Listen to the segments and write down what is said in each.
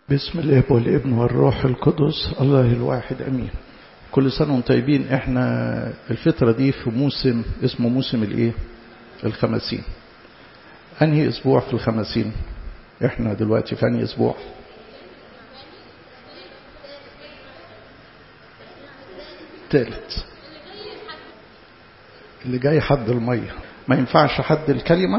بسم الله والابن والروح القدس الله الواحد امين كل سنه وانتم طيبين احنا الفتره دي في موسم اسمه موسم الايه الخمسين انهي اسبوع في الخمسين احنا دلوقتي في انهي اسبوع ثالث اللي جاي حد الميه ما ينفعش حد الكلمه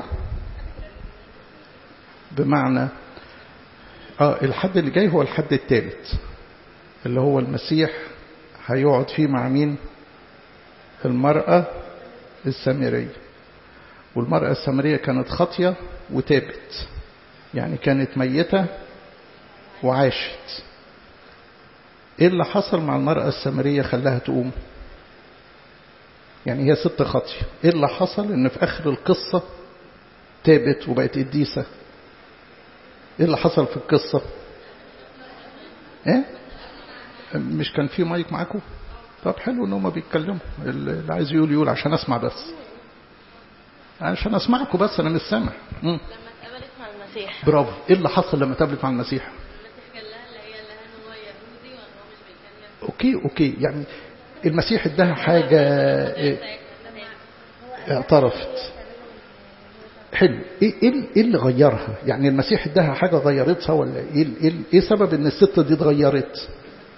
بمعنى اه الحد اللي جاي هو الحد الثالث اللي هو المسيح هيقعد فيه مع مين المرأة السامرية والمرأة السامرية كانت خاطية وتابت يعني كانت ميتة وعاشت ايه اللي حصل مع المرأة السامرية خلاها تقوم يعني هي ست خاطية ايه اللي حصل ان في اخر القصة تابت وبقت قديسة ايه اللي حصل في القصة ايه مش كان في مايك معاكم طب حلو ان هم بيتكلموا اللي عايز يقول يقول عشان اسمع بس عشان اسمعكم بس انا مش سامع لما اتقابلت مع المسيح برافو ايه اللي حصل لما اتقابلت مع المسيح المسيح قال لها اللي هي اللي ان هو يهودي وان هو مش بيتكلم اوكي اوكي يعني المسيح اداها حاجة إيه اعترفت حلو ايه ايه ايه اللي غيرها يعني المسيح اداها حاجه غيرتها ولا ايه ايه ايه سبب ان الست دي اتغيرت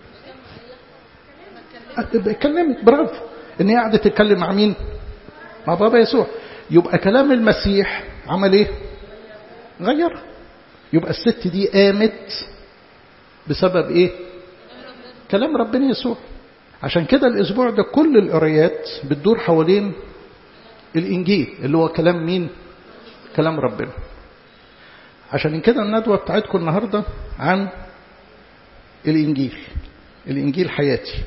اتكلمت برافو ان هي قعدت تتكلم مع مين مع بابا يسوع يبقى كلام المسيح عمل ايه غيرها يبقى الست دي قامت بسبب ايه كلام ربنا يسوع عشان كده الاسبوع ده كل القرايات بتدور حوالين الانجيل اللي هو كلام مين كلام ربنا عشان كده الندوة بتاعتكم النهاردة عن الإنجيل الإنجيل حياتي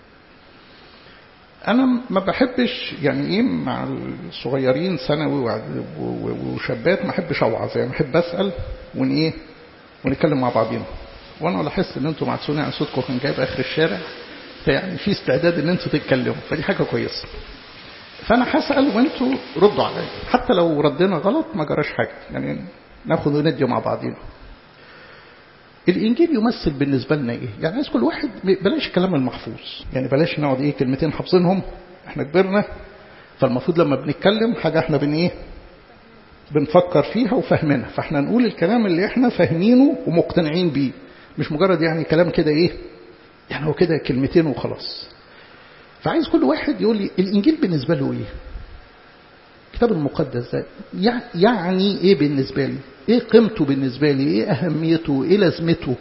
أنا ما بحبش يعني إيه مع الصغيرين ثانوي وشابات ما بحبش أوعظ يعني بحب أسأل ون إيه ونتكلم مع بعضينا وأنا لاحظت إن أنتم معتسوني عن صوتكم كان جايب آخر الشارع فيعني في استعداد إن أنتم تتكلموا فدي حاجة كويسة فانا هسال وانتوا ردوا عليا حتى لو ردنا غلط ما جراش حاجه يعني ناخد وندي مع بعضينا الانجيل يمثل بالنسبه لنا ايه يعني عايز كل واحد بلاش الكلام المحفوظ يعني بلاش نقعد ايه كلمتين حافظينهم احنا كبرنا فالمفروض لما بنتكلم حاجه احنا بن ايه بنفكر فيها وفاهمينها فاحنا نقول الكلام اللي احنا فاهمينه ومقتنعين بيه مش مجرد يعني كلام كده ايه يعني هو كده كلمتين وخلاص فعايز كل واحد يقول لي الإنجيل بالنسبة له إيه الكتاب المقدس ده يعني إيه بالنسبة لي إيه قيمته بالنسبة لي إيه أهميته إيه لازمته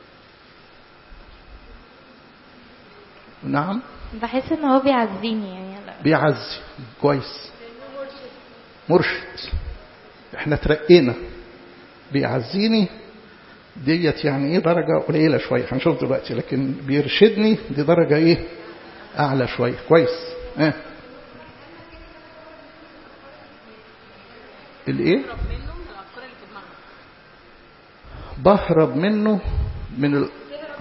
نعم بحس ان هو بيعزيني يعني لا. بيعزي كويس مرشد احنا ترقينا بيعزيني ديت يعني ايه درجة قليلة شوية هنشوف دلوقتي لكن بيرشدني دي درجة ايه أعلى شوية كويس اه. الإيه؟ بهرب منه من ال...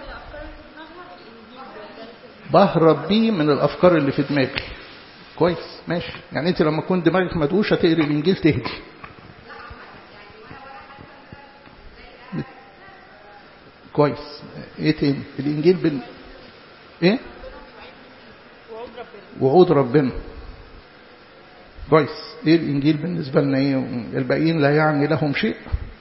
بهرب بيه من الأفكار اللي في دماغي كويس ماشي يعني أنت لما تكون دماغك مدوشة تقري الإنجيل تهدي كويس ايه تاني الانجيل بن ايه وعود ربنا كويس ايه الانجيل بالنسبه لنا ايه الباقيين لا يعني لهم شيء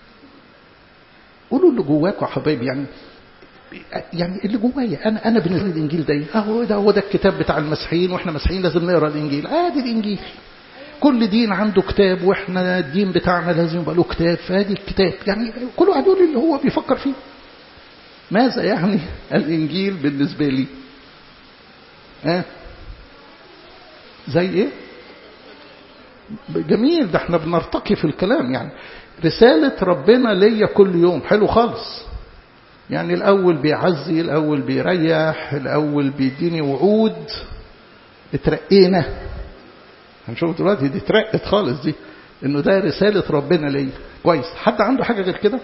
قولوا اللي جواكم يا حبايبي يعني يعني اللي جوايا انا انا بالنسبه لي الانجيل ده اهو ده هو ده الكتاب بتاع المسيحيين واحنا مسيحيين لازم نقرا الانجيل ادي الانجيل كل دين عنده كتاب واحنا الدين بتاعنا لازم يبقى له كتاب فادي الكتاب يعني كل واحد يقول اللي هو بيفكر فيه ماذا يعني الانجيل بالنسبه لي ها أه؟ زي ايه جميل ده احنا بنرتقي في الكلام يعني رسالة ربنا ليا كل يوم حلو خالص يعني الأول بيعزي الأول بيريح الأول بيديني وعود اترقينا هنشوف دلوقتي دي اترقت خالص دي انه ده رسالة ربنا ليا كويس حد عنده حاجة غير كده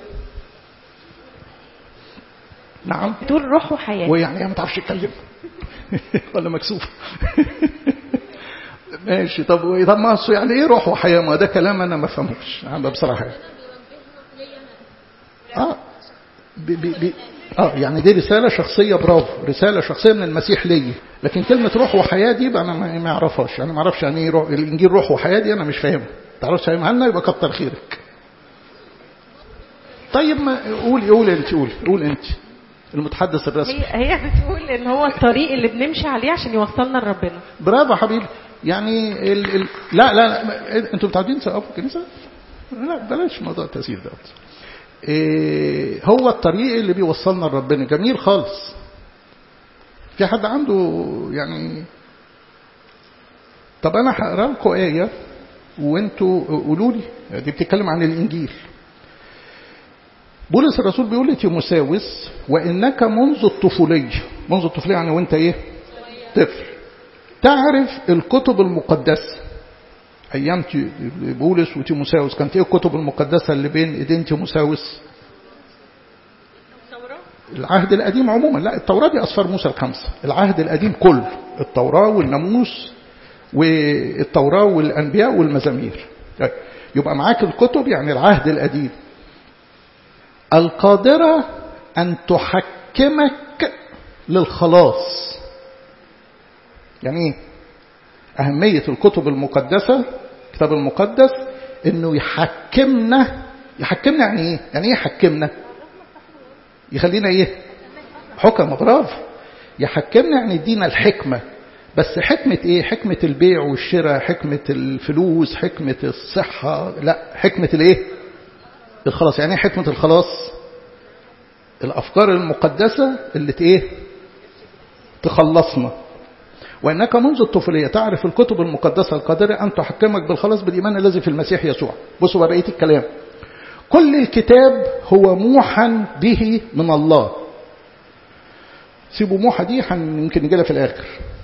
نعم طول روح وحياة ويعني ما تعرفش تتكلم ولا مكسوف ماشي طب طب ما يعني ايه روح وحياه ما ده كلام انا ما فهموش انا بصراحه اه ب ب ب اه يعني دي رسالة شخصية برافو رسالة شخصية من المسيح ليا لكن كلمة روح وحياة دي بقى أنا ما ما أعرفهاش أنا ما أعرفش يعني إيه روح الإنجيل روح وحياة دي أنا مش فاهمها تعرفش تفهمها لنا يبقى كتر خيرك طيب ما قولي قولي أنت قولي قول أنت المتحدث الرسمي هي هي بتقول ان هو الطريق اللي بنمشي عليه عشان يوصلنا لربنا برافو يا حبيبي يعني ال... ال... لا لا, لا ما- انتوا متعودين تسقفوا في الكنيسه؟ لا بلاش موضوع التأثير ده إيه هو الطريق اللي بيوصلنا لربنا جميل خالص في حد عنده يعني طب انا هقرا لكم ايه وانتوا قولوا لي دي بتتكلم عن الانجيل بولس الرسول بيقول لتيموساوس وانك منذ الطفوليه منذ الطفوليه يعني وانت ايه طفل تعرف الكتب المقدسه ايام تي- بولس وتيموساوس كانت ايه الكتب المقدسه اللي بين ايدين تيموساوس العهد القديم عموما لا التوراة دي أسفار موسى الخمسة العهد القديم كله التوراة والناموس والتوراة والأنبياء والمزامير طيب، يبقى معاك الكتب يعني العهد القديم القادرة أن تحكمك للخلاص يعني ايه أهمية الكتب المقدسة الكتاب المقدس إنه يحكمنا يحكمنا يعني إيه؟ يعني إيه يحكمنا؟ يخلينا إيه؟ حكمة برافو يحكمنا يعني يدينا الحكمة بس حكمة إيه؟ حكمة البيع والشراء حكمة الفلوس حكمة الصحة لا حكمة الإيه؟ الخلاص يعني إيه حكمة الخلاص؟ الأفكار المقدسة اللي ت- إيه؟ تخلصنا وإنك منذ الطفولية تعرف الكتب المقدسة القادرة أن تحكمك بالخلاص بالإيمان الذي في المسيح يسوع بصوا بقى بقية الكلام كل الكتاب هو موحى به من الله سيبوا موحى دي هن- يمكن نجي لها في الآخر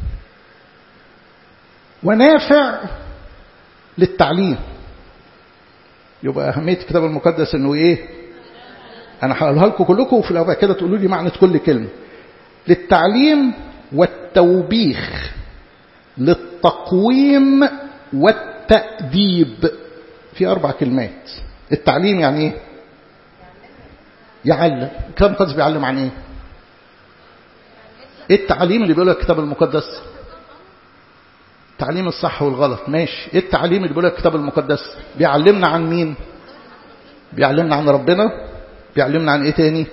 ونافع للتعليم يبقى أهمية الكتاب المقدس إنه إيه؟ أنا هقولها لكم كلكم وفي الأول كده تقولوا لي معنى كل كلمة للتعليم والتوبيخ للتقويم والتأديب في أربع كلمات التعليم يعني إيه؟ يعلم الكتاب المقدس بيعلم عن إيه؟ إيه التعليم اللي بيقوله الكتاب المقدس؟ تعليم الصح والغلط ماشي إيه التعليم اللي بيقوله الكتاب المقدس؟ بيعلمنا عن مين؟ بيعلمنا عن ربنا بيعلمنا عن إيه تاني؟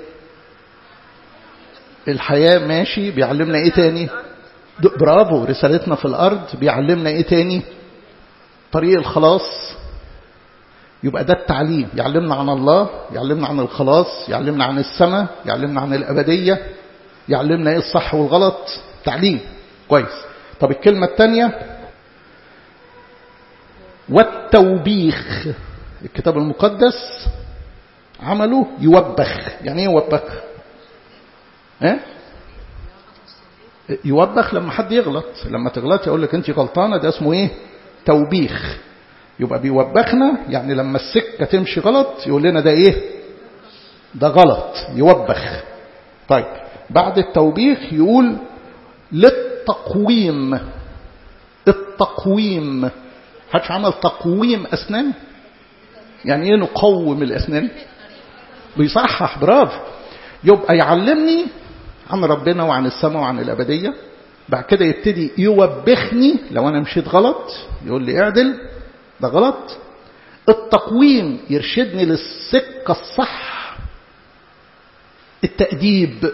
الحياة ماشي بيعلمنا ايه تاني د- برافو رسالتنا في الارض بيعلمنا ايه تاني طريق الخلاص يبقى ده التعليم يعلمنا عن الله يعلمنا عن الخلاص يعلمنا عن السماء يعلمنا عن الأبدية يعلمنا ايه الصح والغلط تعليم كويس طب الكلمة الثانية والتوبيخ الكتاب المقدس عمله يوبخ يعني ايه يوبخ ها يوبخ لما حد يغلط لما تغلط يقول لك انت غلطانه ده اسمه ايه توبيخ يبقى بيوبخنا يعني لما السكه تمشي غلط يقول لنا ده ايه ده غلط يوبخ طيب بعد التوبيخ يقول للتقويم التقويم حدش عمل تقويم اسنان يعني ايه نقوم الاسنان بيصحح برافو يبقى يعلمني عن ربنا وعن السماء وعن الأبدية بعد كده يبتدي يوبخني لو أنا مشيت غلط يقول لي اعدل ده غلط التقويم يرشدني للسكة الصح التأديب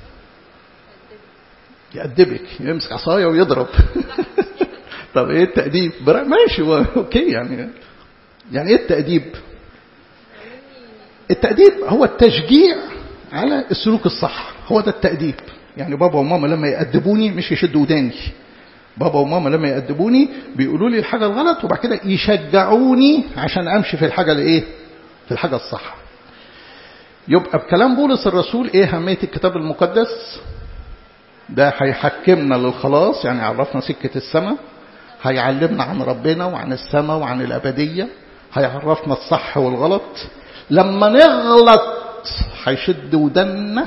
يأدبك يمسك عصاية ويضرب طب ايه التأديب برا- ماشي هو اوكي يعني يعني ايه التأديب التأديب هو التشجيع على السلوك الصح هو ده التأديب يعني بابا وماما لما يأدبوني مش يشدوا وداني بابا وماما لما يأدبوني بيقولوا لي الحاجة الغلط وبعد كده يشجعوني عشان أمشي في الحاجة الإيه في الحاجة الصح يبقى بكلام بولس الرسول إيه أهمية الكتاب المقدس ده هيحكمنا للخلاص يعني يعرفنا سكة السماء هيعلمنا عن ربنا وعن السماء وعن الأبدية هيعرفنا الصح والغلط لما نغلط هيشد ودنا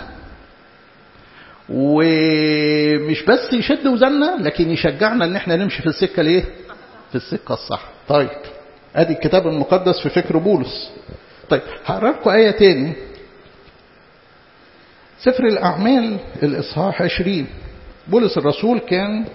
ومش بس يشد ودنا لكن يشجعنا ان احنا نمشي في السكه الايه في السكه الصح طيب ادي الكتاب المقدس في فكر بولس طيب هقرا لكم ايه تاني سفر الأعمال الإصحاح 20 بولس الرسول كان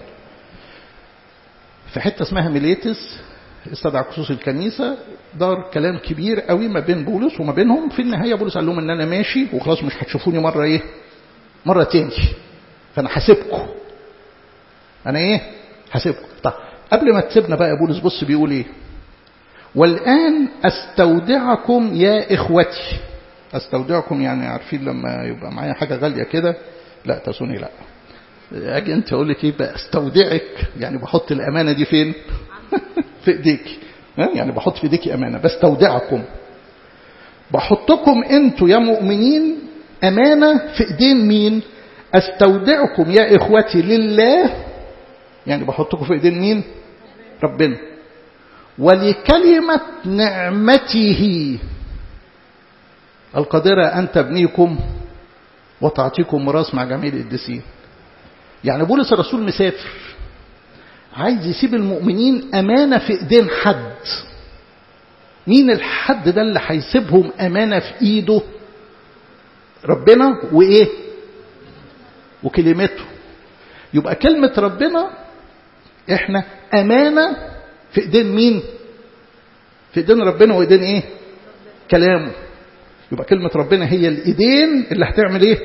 في حتة اسمها ميليتس استدعى خصوص الكنيسة دار كلام كبير قوي ما بين بولس وما بينهم في النهاية بولس قال لهم ان انا ماشي وخلاص مش هتشوفوني مرة ايه مرة تاني فانا حاسبكم انا ايه حاسبكم طيب قبل ما تسيبنا بقى بولس بص بيقول ايه والآن استودعكم يا اخوتي استودعكم يعني عارفين لما يبقى معايا حاجة غالية كده لا تسوني لا اجي انت اقول لك ايه بقى استودعك يعني بحط الامانة دي فين في ايديك يعني بحط في ايديك امانة بستودعكم بحطكم انتوا يا مؤمنين امانة في ايدين مين استودعكم يا اخوتي لله يعني بحطكم في ايدين مين ربنا ولكلمة نعمته القادرة أن تبنيكم وتعطيكم ميراث مع جميع القديسين يعني بولس الرسول مسافر عايز يسيب المؤمنين أمانة في إيدين حد مين الحد ده اللي هيسيبهم أمانة في إيده ربنا وإيه وكلمته يبقى كلمة ربنا إحنا أمانة في إيدين مين في إيدين ربنا وإيدين إيه كلامه يبقى كلمة ربنا هي الإيدين اللي هتعمل إيه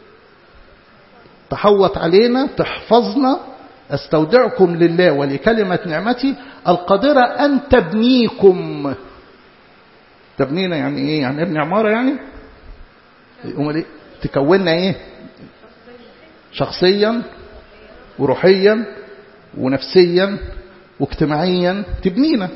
تحوط علينا تحفظنا استودعكم لله ولكلمة نعمتي القادرة أن تبنيكم تبنينا يعني إيه يعني ابني عمارة يعني أمال إيه تكوننا إيه شخصيا وروحيا ونفسيا واجتماعيا تبنينا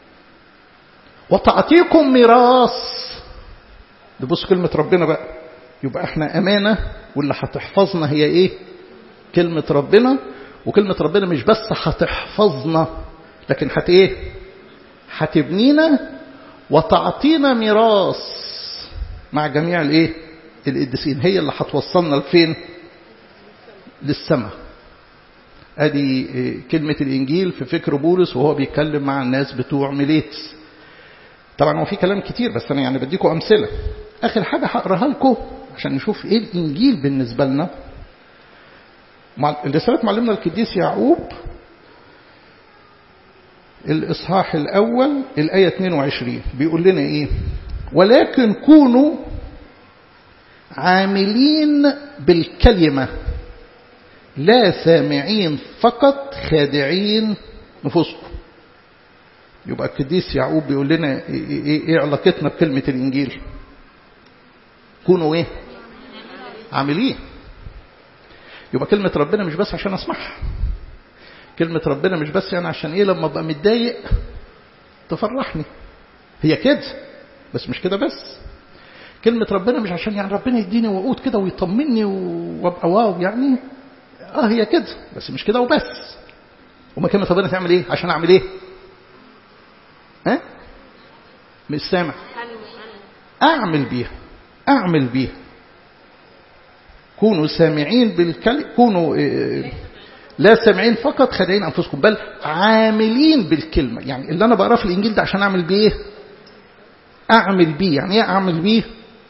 وتعطيكم ميراث نبص كلمة ربنا بقى يبقى احنا أمانة واللي هتحفظنا هي ايه كلمة ربنا وكلمة ربنا مش بس هتحفظنا لكن هت ايه هتبنينا وتعطينا ميراث مع جميع الايه القديسين هي اللي هتوصلنا لفين للسماء ادي كلمة الانجيل في فكر بولس وهو بيتكلم مع الناس بتوع ميليتس طبعا هو في كلام كتير بس انا يعني بديكم امثله اخر حاجه هقراها لكم عشان نشوف ايه الانجيل بالنسبه لنا رساله معلمنا القديس يعقوب الاصحاح الاول الايه 22 بيقول لنا ايه ولكن كونوا عاملين بالكلمه لا سامعين فقط خادعين نفوسكم يبقى القديس يعقوب بيقول لنا ايه, إيه, إيه علاقتنا بكلمة الإنجيل كونوا ايه عاملين يبقى كلمة ربنا مش بس عشان اسمعها كلمة ربنا مش بس يعني عشان ايه لما ابقى متضايق تفرحني هي كده بس مش كده بس كلمة ربنا مش عشان يعني ربنا يديني وقود كده ويطمني وابقى واو يعني اه هي كده بس مش كده وبس وما كلمة ربنا تعمل ايه عشان اعمل ايه ها مش سامع اعمل بيها اعمل بيها كونوا سامعين بالكلمة كونوا إيه لا سامعين فقط خادعين انفسكم بل عاملين بالكلمة يعني اللي انا بقراه في الانجيل ده عشان اعمل بيه اعمل بيه يعني ايه اعمل بيه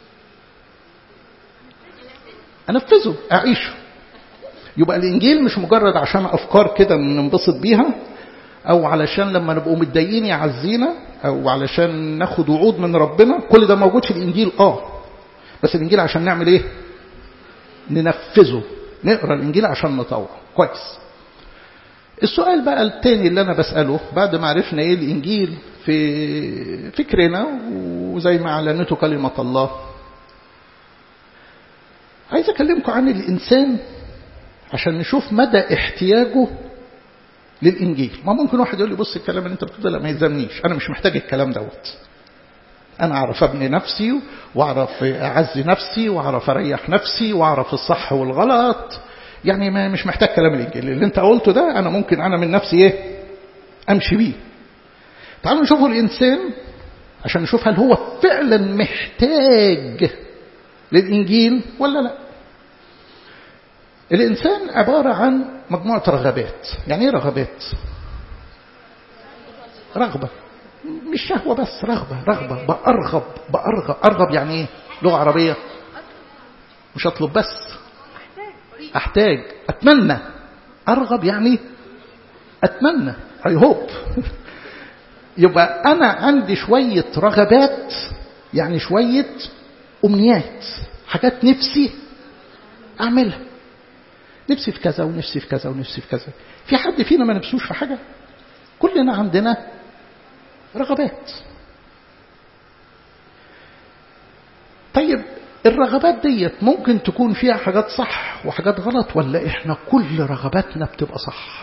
انفذه اعيشه يبقى الانجيل مش مجرد عشان افكار كده ننبسط بيها او علشان لما نبقوا متضايقين يعزينا او علشان ناخد وعود من ربنا كل ده موجود في الانجيل اه بس الانجيل عشان نعمل ايه ننفذه نقرا الانجيل عشان نطوع كويس السؤال بقى التاني اللي انا بساله بعد ما عرفنا ايه الانجيل في فكرنا وزي ما اعلنته كلمه الله عايز اكلمكم عن الانسان عشان نشوف مدى احتياجه للإنجيل ما ممكن واحد يقول لي بص الكلام اللي انت بتقوله لا ما يلزمنيش أنا مش محتاج الكلام دوت أنا أعرف أبني نفسي وأعرف أعزي نفسي وأعرف أريح نفسي وأعرف الصح والغلط يعني ما مش محتاج كلام الإنجيل اللي أنت قلته ده أنا ممكن أنا من نفسي إيه أمشي بيه تعالوا نشوفوا الإنسان عشان نشوف هل هو فعلا محتاج للإنجيل ولا لا الإنسان عبارة عن مجموعة رغبات يعني إيه رغبات رغبة مش شهوة بس رغبة رغبة بأرغب بأرغب أرغب يعني إيه لغة عربية مش اطلب بس احتاج اتمنى ارغب يعني اتمنى اي هوب يبقى انا عندي شويه رغبات يعني شويه امنيات حاجات نفسي اعملها نفسي في كذا ونفسي في كذا ونفسي في كذا في حد فينا ما نفسوش في حاجه كلنا عندنا رغبات طيب الرغبات ديت ممكن تكون فيها حاجات صح وحاجات غلط ولا احنا كل رغباتنا بتبقى صح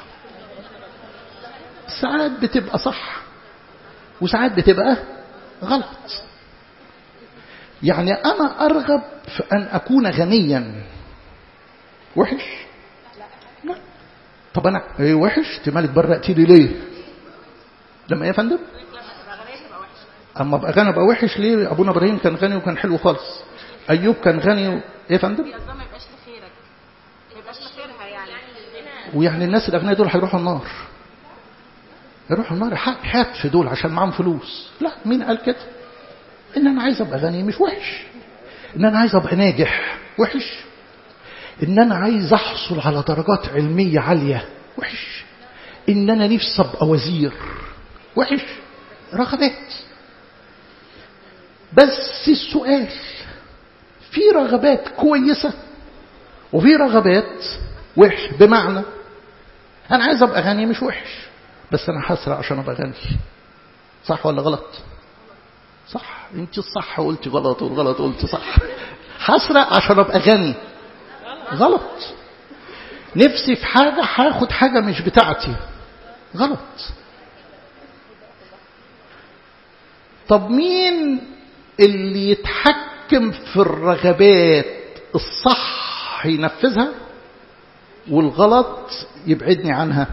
ساعات بتبقى صح وساعات بتبقى غلط يعني انا ارغب في ان اكون غنيا وحش لا طب انا ايه وحش تمالك برقتي لي ليه لما ايه يا فندم اما ابقى غني ابقى وحش ليه ابونا ابراهيم كان غني وكان حلو خالص ايوب كان غني و... ايه يا فندم قصدها ما يبقاش لخيرك ما يبقاش لخيرها يعني ويعني الناس الاغنياء دول هيروحوا النار يروحوا النار حات في دول عشان معاهم فلوس لا مين قال كده ان انا عايز ابقى غني مش وحش ان انا عايز ابقى ناجح وحش ان انا عايز احصل على درجات علميه عاليه وحش ان انا نفسي ابقى وزير وحش رغبات بس السؤال في رغبات كويسه وفي رغبات وحش بمعنى انا عايز ابقى غني مش وحش بس انا هسرق عشان ابقى غني صح ولا غلط صح انت الصح قلتي غلط والغلط قلتي صح هسرق عشان ابقى غني غلط نفسي في حاجة هاخد حاجة مش بتاعتي غلط طب مين اللي يتحكم في الرغبات الصح ينفذها والغلط يبعدني عنها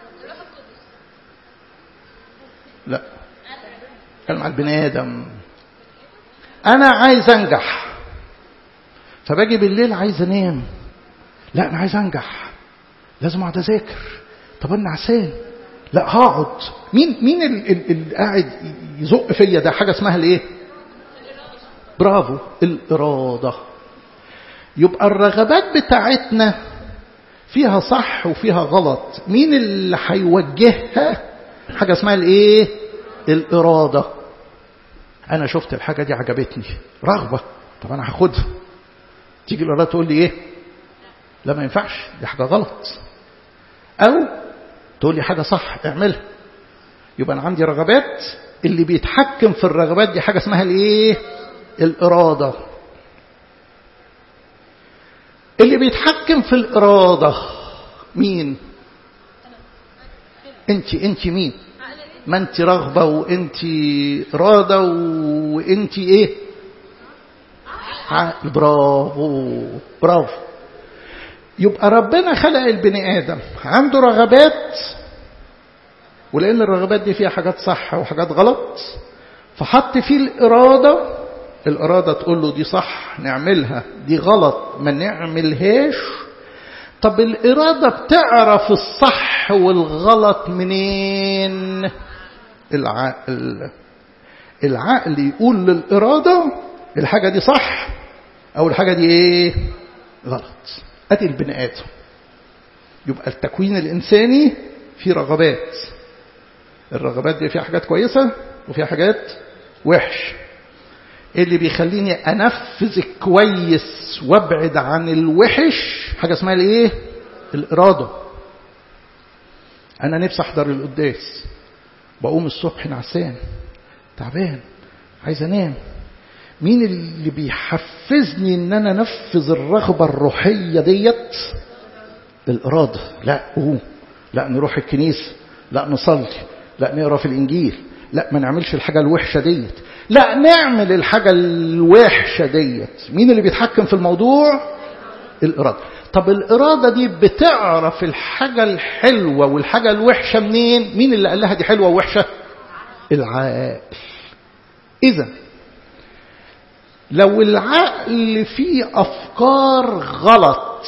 لا كلام على البني ادم انا عايز انجح فباجي بالليل عايز انام لا انا عايز انجح لازم اقعد اذاكر طب انا عسان لا هقعد مين مين اللي قاعد يزق فيا ده حاجه اسمها الايه برافو الاراده يبقى الرغبات بتاعتنا فيها صح وفيها غلط مين اللي هيوجهها حاجه اسمها الايه الاراده انا شفت الحاجه دي عجبتني رغبه طب انا هاخدها تيجي الاراده تقول لي ايه لا ما ينفعش دي حاجه غلط او تقول لي حاجه صح اعملها يبقى انا عندي رغبات اللي بيتحكم في الرغبات دي حاجه اسمها الايه الاراده اللي بيتحكم في الاراده مين انت انت مين ما انت رغبه وانت اراده وانت ايه عقل برافو برافو يبقى ربنا خلق البني ادم عنده رغبات ولان الرغبات دي فيها حاجات صح وحاجات غلط فحط فيه الاراده الاراده تقول له دي صح نعملها دي غلط ما نعملهاش طب الاراده بتعرف الصح والغلط منين العقل العقل يقول للاراده الحاجه دي صح او الحاجه دي ايه غلط ادي البني ادم يبقى التكوين الانساني فيه رغبات الرغبات دي فيها حاجات كويسه وفيها حاجات وحش اللي بيخليني انفذ الكويس وابعد عن الوحش حاجه اسمها الايه الاراده انا نفسي احضر القداس بقوم الصبح نعسان تعبان عايز انام مين اللي بيحفزني ان انا انفذ الرغبه الروحيه ديت الاراده لا قوم لا نروح الكنيسه لا نصلي لا نقرا في الانجيل لا ما نعملش الحاجه الوحشه ديت لا نعمل الحاجه الوحشه ديت مين اللي بيتحكم في الموضوع الاراده طب الاراده دي بتعرف الحاجه الحلوه والحاجه الوحشه منين مين اللي قال لها دي حلوه ووحشه العقل اذا لو العقل فيه افكار غلط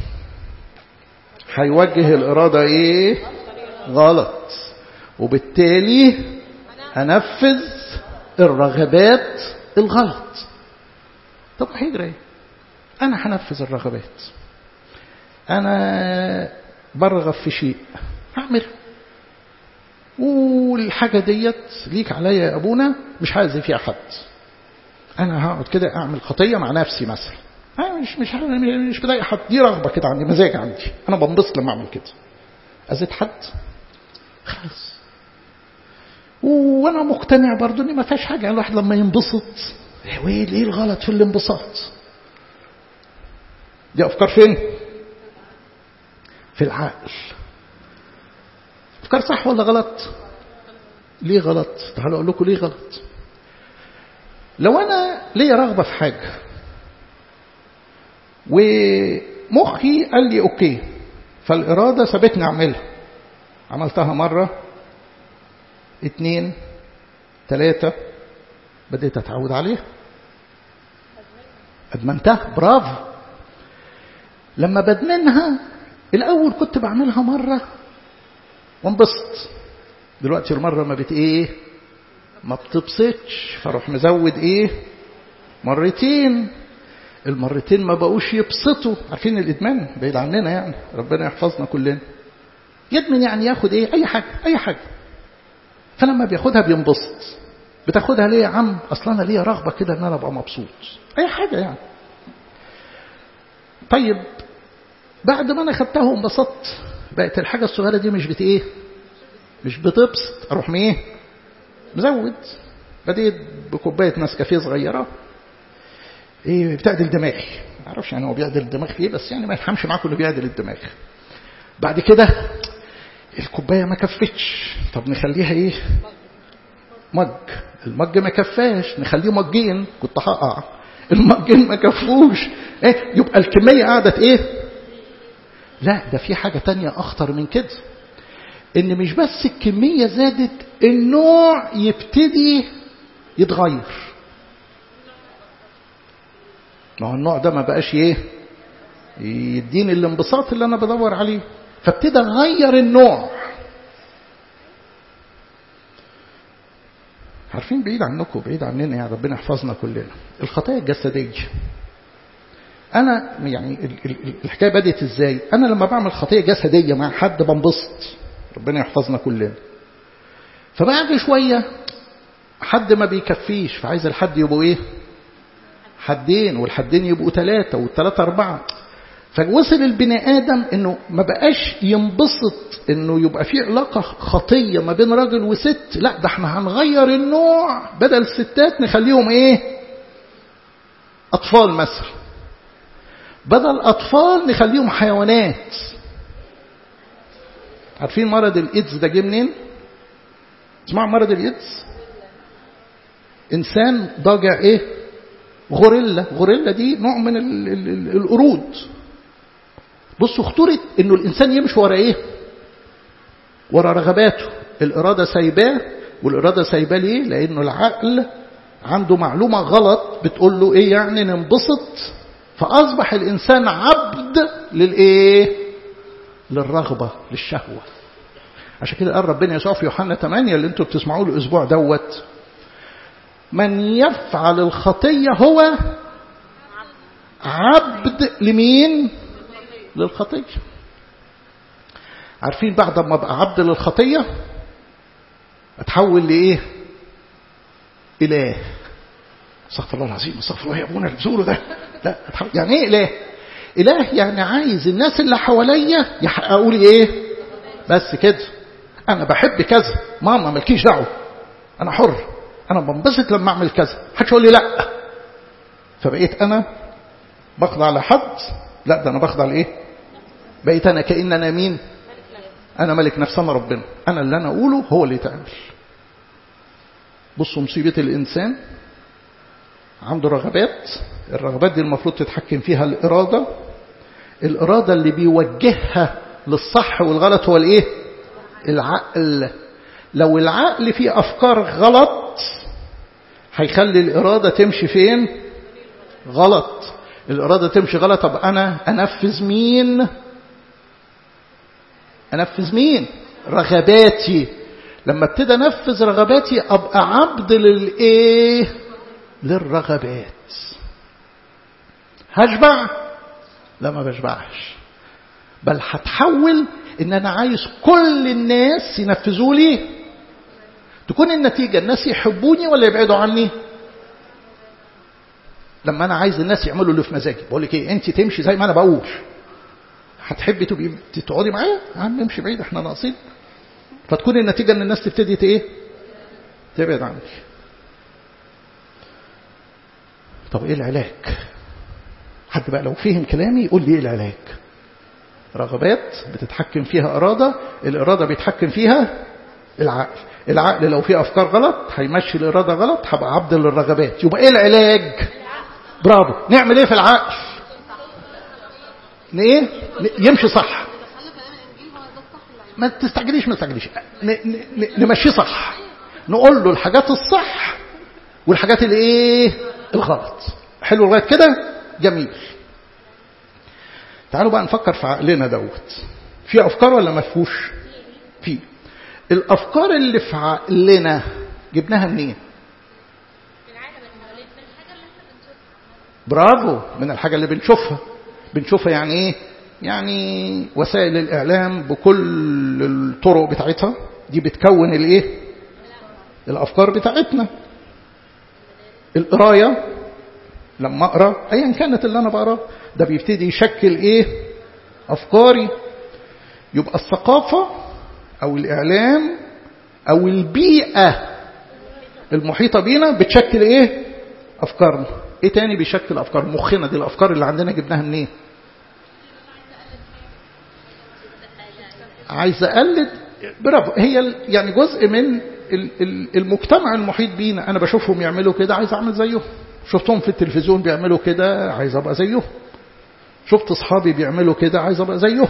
هيوجه الاراده ايه غلط وبالتالي هنفذ الرغبات الغلط طب هيجري ايه أنا هنفذ الرغبات أنا برغب في شيء هعمل والحاجة ديت ليك عليا يا أبونا مش هأذي فيها حد أنا هقعد كده أعمل خطية مع نفسي مثلا أنا مش مش مش بضايق حد دي رغبة كده عندي مزاج عندي أنا بنبسط لما أعمل كده أذيت حد خلاص وانا مقتنع برضو ان ما فيهاش حاجه يعني الواحد لما ينبسط ايه ايه الغلط في الانبساط دي افكار فين في العقل افكار صح ولا غلط ليه غلط تعالوا اقول لكم ليه غلط لو انا ليا رغبه في حاجه ومخي قال لي اوكي فالاراده سابتني اعملها عملتها مره اتنين تلاتة بديت أتعود عليها أدمنتها برافو لما بدمنها الأول كنت بعملها مرة وانبسط دلوقتي المرة ما بت إيه ما بتبسطش فاروح مزود إيه مرتين المرتين ما بقوش يبسطوا عارفين الإدمان بعيد عننا يعني ربنا يحفظنا كلنا يدمن يعني ياخد إيه أي حاجة أي حاجة فلما بياخدها بينبسط بتاخدها ليه يا عم اصلا انا ليا رغبه كده ان انا ابقى مبسوط اي حاجه يعني طيب بعد ما انا خدتها وانبسطت بقت الحاجه الصغيره دي مش بت ايه مش بتبسط اروح ايه مزود بديت بكوبايه نسكافيه صغيره ايه بتعدل دماغي ما اعرفش يعني هو بيعدل الدماغ ايه بس يعني ما يفهمش معاكم انه بيعدل الدماغ بعد كده الكوبايه ما كفتش طب نخليها ايه مج المج ما كفاش نخليه مجين كنت هقع المجين ما كفوش ايه يبقى الكميه قعدت ايه لا ده في حاجه تانية اخطر من كده ان مش بس الكميه زادت النوع يبتدي يتغير ما هو النوع ده ما بقاش ايه يديني الانبساط اللي انا بدور عليه فابتدى اغير النوع عارفين بعيد عنكم بعيد عننا يعني ربنا يحفظنا كلنا الخطايا الجسديه انا يعني الحكايه بدات ازاي انا لما بعمل خطيه جسديه مع حد بنبسط ربنا يحفظنا كلنا فبعد شويه حد ما بيكفيش فعايز الحد يبقوا ايه حدين والحدين يبقوا ثلاثه والثلاثه اربعه فوصل البني ادم انه ما بقاش ينبسط انه يبقى في علاقه خطيه ما بين راجل وست لا ده احنا هنغير النوع بدل الستات نخليهم ايه اطفال مثلا بدل اطفال نخليهم حيوانات عارفين مرض الايدز ده جه منين تسمعوا مرض الايدز انسان ضاجع ايه غوريلا غوريلا دي نوع من ال ال ال القرود بصوا خطورة انه الانسان يمشي ورا ايه ورا رغباته الارادة سايباه والارادة سايباه ليه لانه العقل عنده معلومة غلط بتقول له ايه يعني ننبسط فاصبح الانسان عبد للايه للرغبة للشهوة عشان كده قال ربنا يسوع في يوحنا 8 اللي انتوا بتسمعوه الاسبوع دوت من يفعل الخطية هو عبد لمين للخطية عارفين بعد ما ابقى عبد للخطية اتحول لايه اله استغفر الله العظيم استغفر الله يا ابونا اللي بتقوله ده لا أتحول. يعني ايه اله اله يعني عايز الناس اللي حواليا يحققوا لي ايه بس كده انا بحب كذا ماما مالكيش دعوه انا حر انا بنبسط لما اعمل كذا محدش يقول لي لا فبقيت انا بخضع لحد لا ده انا بخضع لايه بقيت انا كان انا مين انا ملك نفسي انا ربنا انا اللي انا اقوله هو اللي يتعمل بصوا مصيبه الانسان عنده رغبات الرغبات دي المفروض تتحكم فيها الاراده الاراده اللي بيوجهها للصح والغلط هو الايه العقل لو العقل فيه افكار غلط هيخلي الاراده تمشي فين غلط الاراده تمشي غلط طب انا انفذ مين انفذ مين رغباتي لما ابتدي انفذ رغباتي ابقى عبد للايه للرغبات هشبع لا ما بشبعش بل هتحول ان انا عايز كل الناس ينفذوا لي تكون النتيجة الناس يحبوني ولا يبعدوا عني لما انا عايز الناس يعملوا اللي في مزاجي بقول لك ايه انت تمشي زي ما انا بقول هتحبي تبقي تقعدي معايا يا عم امشي بعيد احنا ناقصين فتكون النتيجة ان الناس تبتدي ايه تبعد عنك طب ايه العلاج حد بقى لو فهم كلامي يقول لي ايه العلاج رغبات بتتحكم فيها إرادة الإرادة بيتحكم فيها العقل العقل لو فيه أفكار غلط هيمشي الإرادة غلط هبقى عبد للرغبات يبقى إيه العلاج برافو نعمل إيه في العقل إيه يمشي صح ما تستعجليش ما تستعجليش نمشيه صح نقول له الحاجات الصح والحاجات الايه الغلط حلو لغايه كده جميل تعالوا بقى نفكر في عقلنا دوت في افكار ولا ما فيهوش في الافكار اللي في عقلنا جبناها منين برافو من الحاجه اللي بنشوفها بنشوفها يعني ايه يعني وسائل الاعلام بكل الطرق بتاعتها دي بتكون الايه الافكار بتاعتنا القرايه لما اقرا ايا كانت اللي انا بقراه ده بيبتدي يشكل ايه افكاري يبقى الثقافه او الاعلام او البيئه المحيطه بينا بتشكل ايه افكارنا ايه تاني بيشكل افكار مخنا دي الافكار اللي عندنا جبناها منين عايز اقلد برافو هي يعني جزء من المجتمع المحيط بينا انا بشوفهم يعملوا كده عايز اعمل زيهم شفتهم في التلفزيون بيعملوا كده عايز ابقى زيهم شفت اصحابي بيعملوا كده عايز ابقى زيهم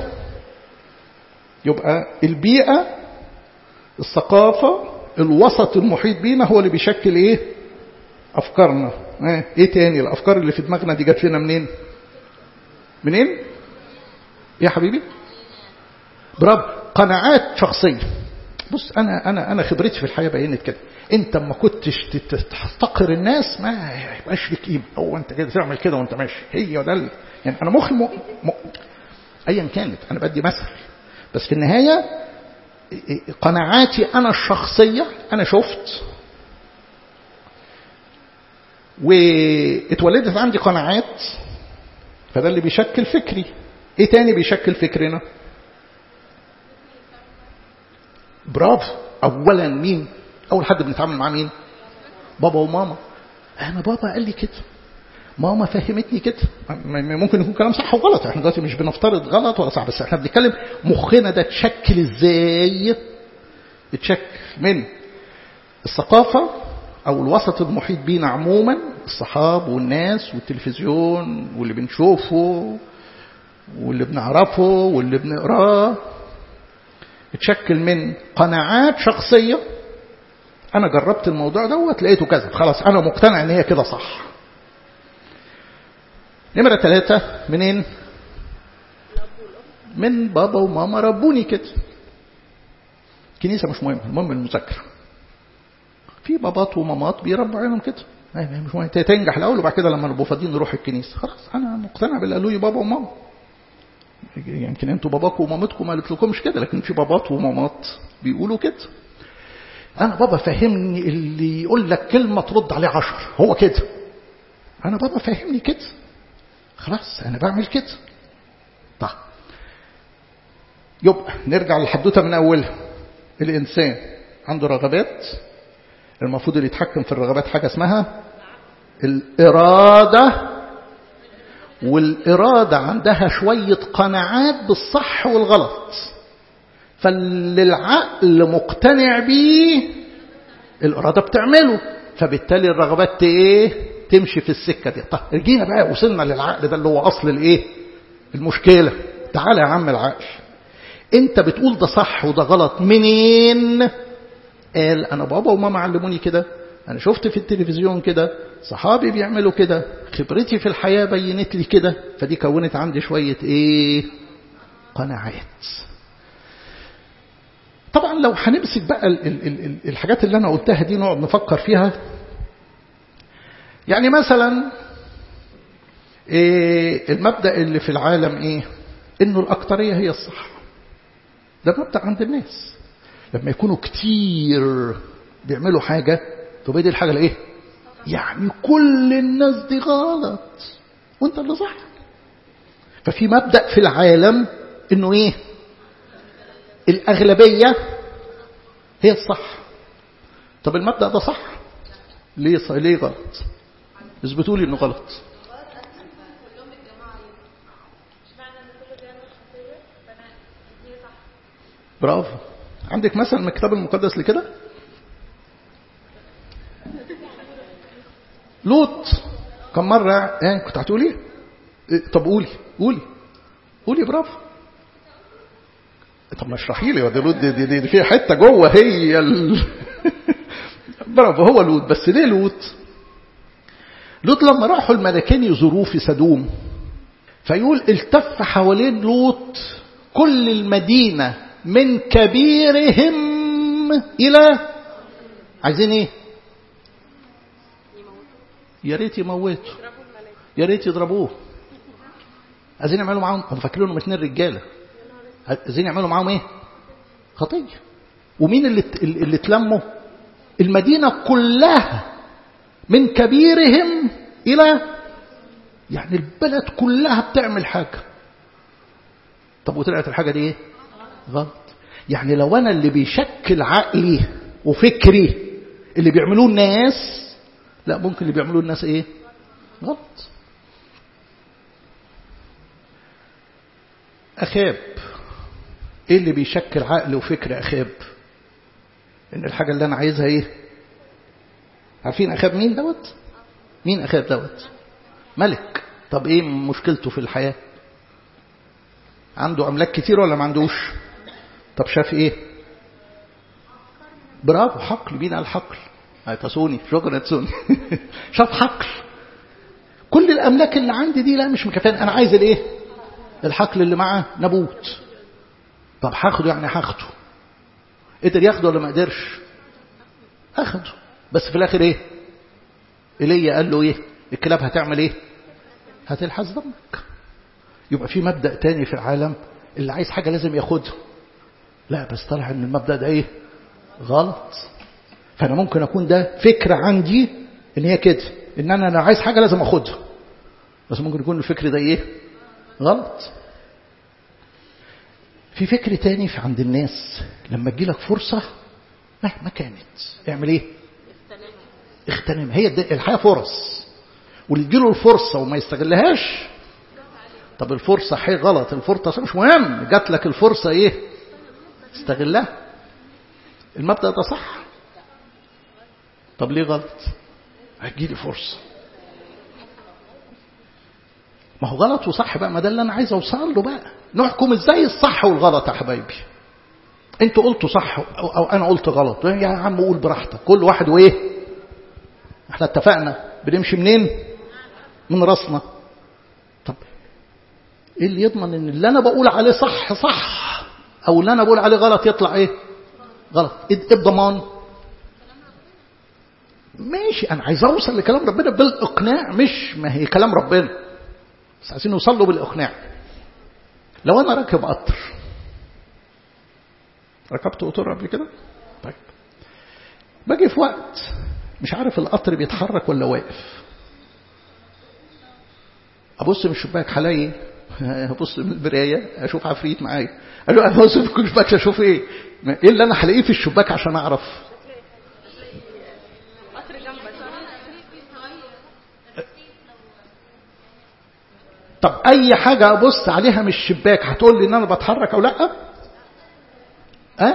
يبقى البيئه الثقافه الوسط المحيط بينا هو اللي بيشكل ايه افكارنا ايه تاني الافكار اللي في دماغنا دي جت لنا منين منين ايه يا حبيبي برافو قناعات شخصيه بص انا انا انا خبرتي في الحياه بينت كده انت ما كنتش تحتقر الناس ما يبقاش لك قيمه هو انت كده تعمل كده وانت ماشي هي ده يعني انا مخي م... م... ايا كانت انا بدي مثل بس في النهايه قناعاتي انا الشخصيه انا شفت واتولدت عندي قناعات فده اللي بيشكل فكري ايه تاني بيشكل فكرنا برافو اولا مين اول حد بنتعامل معاه مين بابا وماما انا بابا قال لي كده ماما فهمتني كده ممكن يكون كلام صح وغلط احنا دلوقتي مش بنفترض غلط ولا صح بس احنا بنتكلم مخنا ده اتشكل ازاي اتشكل من الثقافه او الوسط المحيط بينا عموما الصحاب والناس والتلفزيون واللي بنشوفه واللي بنعرفه واللي بنقراه اتشكل من قناعات شخصية أنا جربت الموضوع دوت لقيته كذا خلاص أنا مقتنع إن هي كده صح نمرة ثلاثة منين؟ من بابا وماما ربوني كده كنيسة مش مهم المهم المذاكرة في بابات ومامات بيربوا عينهم كده مش مهم تنجح الأول وبعد كده لما نبقوا فاضيين نروح الكنيسة خلاص أنا مقتنع باللي قالوا لي بابا وماما يمكن انتوا باباكم ومامتكم ما قالتلكمش كده لكن في بابات ومامات بيقولوا كده انا بابا فهمني اللي يقول لك كلمه ترد عليه عشر هو كده انا بابا فهمني كده خلاص انا بعمل كده طيب يبقى نرجع للحدوته من اولها الانسان عنده رغبات المفروض اللي يتحكم في الرغبات حاجه اسمها الاراده والإرادة عندها شوية قناعات بالصح والغلط فاللي العقل مقتنع بيه الإرادة بتعمله فبالتالي الرغبات ايه تمشي في السكة دي طب رجينا بقى وصلنا للعقل ده اللي هو أصل الايه المشكلة تعالى يا عم العقل انت بتقول ده صح وده غلط منين قال انا بابا وماما علموني كده انا شفت في التلفزيون كده صحابي بيعملوا كده خبرتي في الحياة بينت لي كده فدي كونت عندي شوية ايه قناعات طبعا لو هنمسك بقى ال ال ال الحاجات اللي انا قلتها دي نقعد نفكر فيها يعني مثلا إيه المبدأ اللي في العالم إيه إنه الأكترية هي الصح ده مبدأ عند الناس لما يكونوا كتير بيعملوا حاجة تبقى دي الحاجة الإيه يعني كل الناس دي غلط وانت اللي صح ففي مبدأ في العالم إنه إيه الأغلبية هي الصح طب المبدأ ده صح ليه صح ليه غلط اثبتوا لي انه غلط برافو عندك مثلا من الكتاب المقدس لكده لوط كم مرة ايه كنت هتقولي إيه طب قولي قولي قولي برافو طب ما اشرحي لي دي لوط دي, دي, دي, دي فيها حتة جوه هي ال... برافو هو لوط بس ليه لوط لوط لما راحوا الملكين يزوروه في سدوم فيقول التف حوالين لوط كل المدينة من كبيرهم إلى عايزين ايه يا ريت يموتوا يا ريت يضربوه عايزين يعملوا معاهم هم فاكرين انهم اتنين رجاله عايزين يعملوا معاهم ايه خطيه ومين اللي اللي اتلموا المدينه كلها من كبيرهم الى يعني البلد كلها بتعمل حاجه طب وطلعت الحاجه دي ايه غلط يعني لو انا اللي بيشكل عقلي وفكري اللي بيعملوه الناس لا ممكن اللي بيعملوه الناس ايه غلط أخاب إيه اللي بيشكل عقل وفكر أخاب إن الحاجة اللي أنا عايزها إيه عارفين أخاب مين دوت مين أخاب دوت ملك طب إيه مشكلته في الحياة عنده أملاك كتير ولا ما عندوش طب شاف إيه برافو حقل مين قال حقل تسوني شكرا تسوني شاف حقل كل الأملاك اللي عندي دي لا مش مكفاني أنا عايز الإيه الحقل اللي معاه نبوت طب هاخده يعني هاخده قدر ياخده ولا ما قدرش اخده بس في الاخر ايه ايليا قال له ايه الكلاب هتعمل ايه هتلحس دمك يبقى في مبدا تاني في العالم اللي عايز حاجه لازم ياخدها لا بس طلع ان المبدا ده ايه غلط فانا ممكن اكون ده فكره عندي ان هي كده ان انا لو عايز حاجه لازم اخدها بس ممكن يكون الفكر ده ايه غلط في فكر تاني في عند الناس لما تجيلك فرصة مهما كانت اعمل ايه اغتنمها هي الحياة فرص واللي تجيله الفرصة وما يستغلهاش طب الفرصة حي غلط الفرصة مش مهم جات لك الفرصة ايه استغلها المبدأ ده صح طب ليه غلط هتجيلي فرصة ما هو غلط وصح بقى ما ده اللي انا عايز اوصل له بقى نحكم ازاي الصح والغلط يا حبايبي انتوا قلتوا صح او, أو انا قلت غلط يا عم قول براحتك كل واحد وايه احنا اتفقنا بنمشي منين من راسنا طب ايه اللي يضمن ان اللي انا بقول عليه صح صح او اللي انا بقول عليه غلط يطلع ايه غلط ايه الضمان ماشي انا عايز اوصل لكلام ربنا بالاقناع مش ما هي كلام ربنا بس عايزين نوصل له بالاقناع لو انا راكب قطر ركبت قطر قبل كده طيب باجي في وقت مش عارف القطر بيتحرك ولا واقف ابص من الشباك هلاقي ابص من المرايه اشوف عفريت معايا قال له ابص في الشباك اشوف ايه ايه اللي انا هلاقيه في الشباك عشان اعرف طب اي حاجة ابص عليها من الشباك هتقول لي ان انا بتحرك او لا أه؟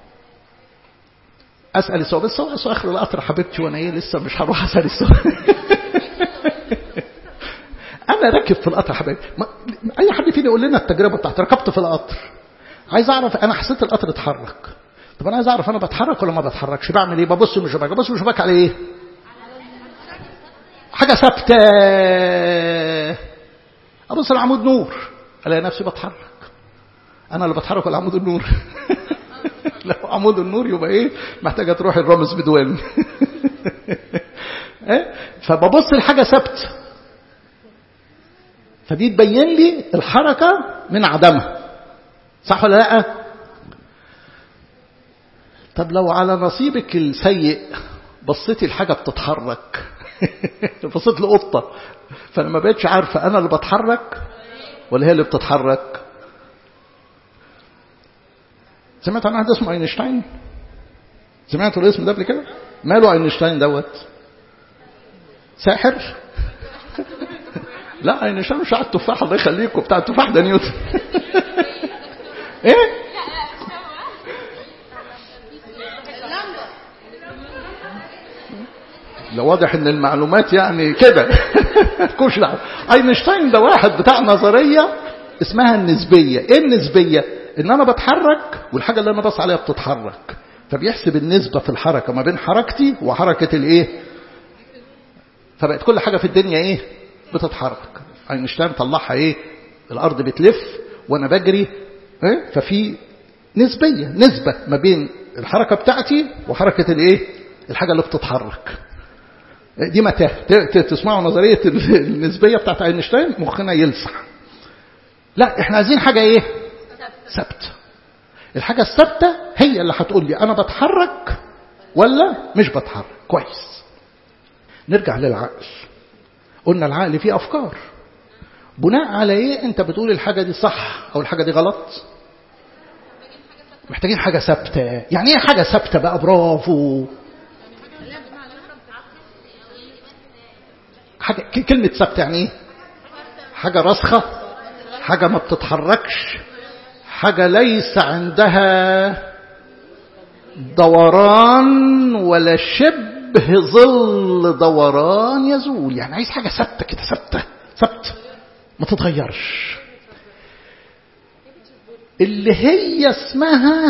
اسال السؤال بس هو اخر القطر حبيبتي وانا ايه لسه مش هروح اسال السؤال انا راكب في القطر حبيبي اي حد فينا يقول لنا التجربه بتاعتي ركبت في القطر عايز اعرف انا حسيت القطر اتحرك طب انا عايز اعرف انا بتحرك ولا ما بتحركش بعمل ايه ببص من الشباك ببص من الشباك على ايه حاجه ثابته ابص لعمود نور الاقي نفسي بتحرك انا اللي بتحرك ولا عمود النور لو عمود النور يبقى ايه محتاجه تروح الرامز بدوان فببص لحاجه ثابته فدي تبين لي الحركة من عدمها صح ولا لا طب لو على نصيبك السيء بصيتي الحاجة بتتحرك بصيت لقطة فأنا ما بقتش عارفة أنا اللي بتحرك ولا هي اللي بتتحرك سمعت عن واحد اسمه اينشتاين سمعتوا الاسم ده قبل كده ماله اينشتاين دوت ساحر لا اينشتاين مش على التفاح الله يخليكم بتاع التفاح ده نيوتن ايه لو واضح ان المعلومات يعني كده كوش دعوه اينشتاين ده واحد بتاع نظريه اسمها النسبيه ايه النسبيه ان انا بتحرك والحاجه اللي انا بص عليها بتتحرك فبيحسب النسبه في الحركه ما بين حركتي وحركه الايه فبقت كل حاجه في الدنيا ايه بتتحرك اينشتاين طلعها ايه الارض بتلف وانا بجري إيه؟ ففي نسبيه نسبه ما بين الحركه بتاعتي وحركه الايه الحاجه اللي بتتحرك دي متاهه تسمعوا نظريه النسبيه بتاعت اينشتاين مخنا يلسع لا احنا عايزين حاجه ايه ثابته الحاجه الثابته هي اللي هتقول لي انا بتحرك ولا مش بتحرك كويس نرجع للعقل قلنا العقل فيه افكار بناء على ايه انت بتقول الحاجه دي صح او الحاجه دي غلط محتاجين حاجه ثابته يعني ايه حاجه ثابته بقى برافو حاجه كلمه ثابته يعني ايه حاجه راسخه حاجه ما بتتحركش حاجه ليس عندها دوران ولا شبه ظل دوران يزول يعني عايز حاجه ثابته كده ثابته ثابته ما تتغيرش اللي هي اسمها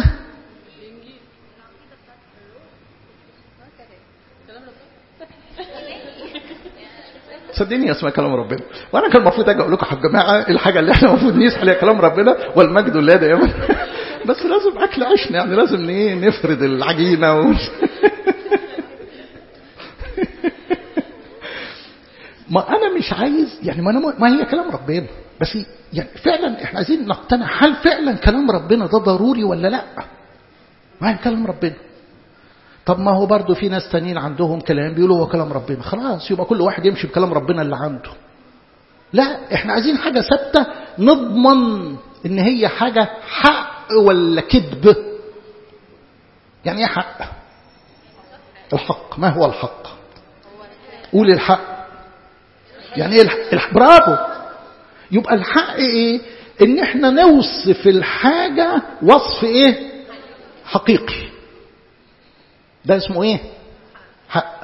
صدقني اسمها كلام ربنا وانا كان المفروض اجي اقول لكم يا جماعه الحاجه اللي احنا المفروض نسحب عليها كلام ربنا والمجد لله دائما بس لازم اكل عيشنا يعني لازم ايه نفرد العجينه و... ما انا مش عايز يعني ما, أنا ما هي كلام ربنا بس يعني فعلا احنا عايزين نقتنع هل فعلا كلام ربنا ده ضروري ولا لا ما هي كلام ربنا طب ما هو برضه في ناس تانيين عندهم كلام بيقولوا هو كلام ربنا خلاص يبقى كل واحد يمشي بكلام ربنا اللي عنده لا احنا عايزين حاجة ثابتة نضمن ان هي حاجة حق ولا كذب يعني ايه حق الحق ما هو الحق قول الحق يعني ايه الحق, الحق. برافو يبقى الحق ايه ان احنا نوصف الحاجة وصف ايه حقيقي ده اسمه ايه حق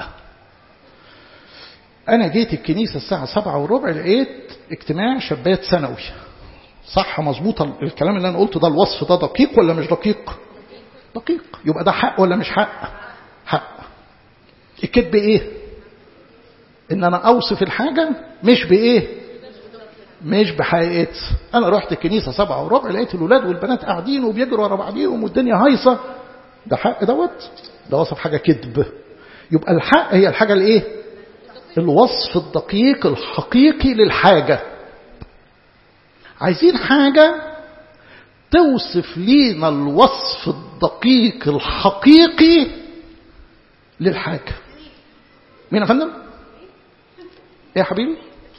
انا جيت الكنيسة الساعة سبعة وربع لقيت اجتماع شبات سنوي صح مظبوطة الكلام اللي انا قلته ده الوصف ده دقيق ولا مش دقيق دقيق يبقى ده حق ولا مش حق حق الكذب ايه ان انا اوصف الحاجة مش بايه مش بحقيقتها انا رحت الكنيسة سبعة وربع لقيت الولاد والبنات قاعدين وبيجروا ورا بعضيهم والدنيا هايصة ده حق دوت ده وصف حاجة كذب يبقى الحق هي الحاجة الايه الوصف الدقيق الحقيقي للحاجة عايزين حاجة توصف لينا الوصف الدقيق الحقيقي للحاجة مين يا فندم ايه يا حبيبي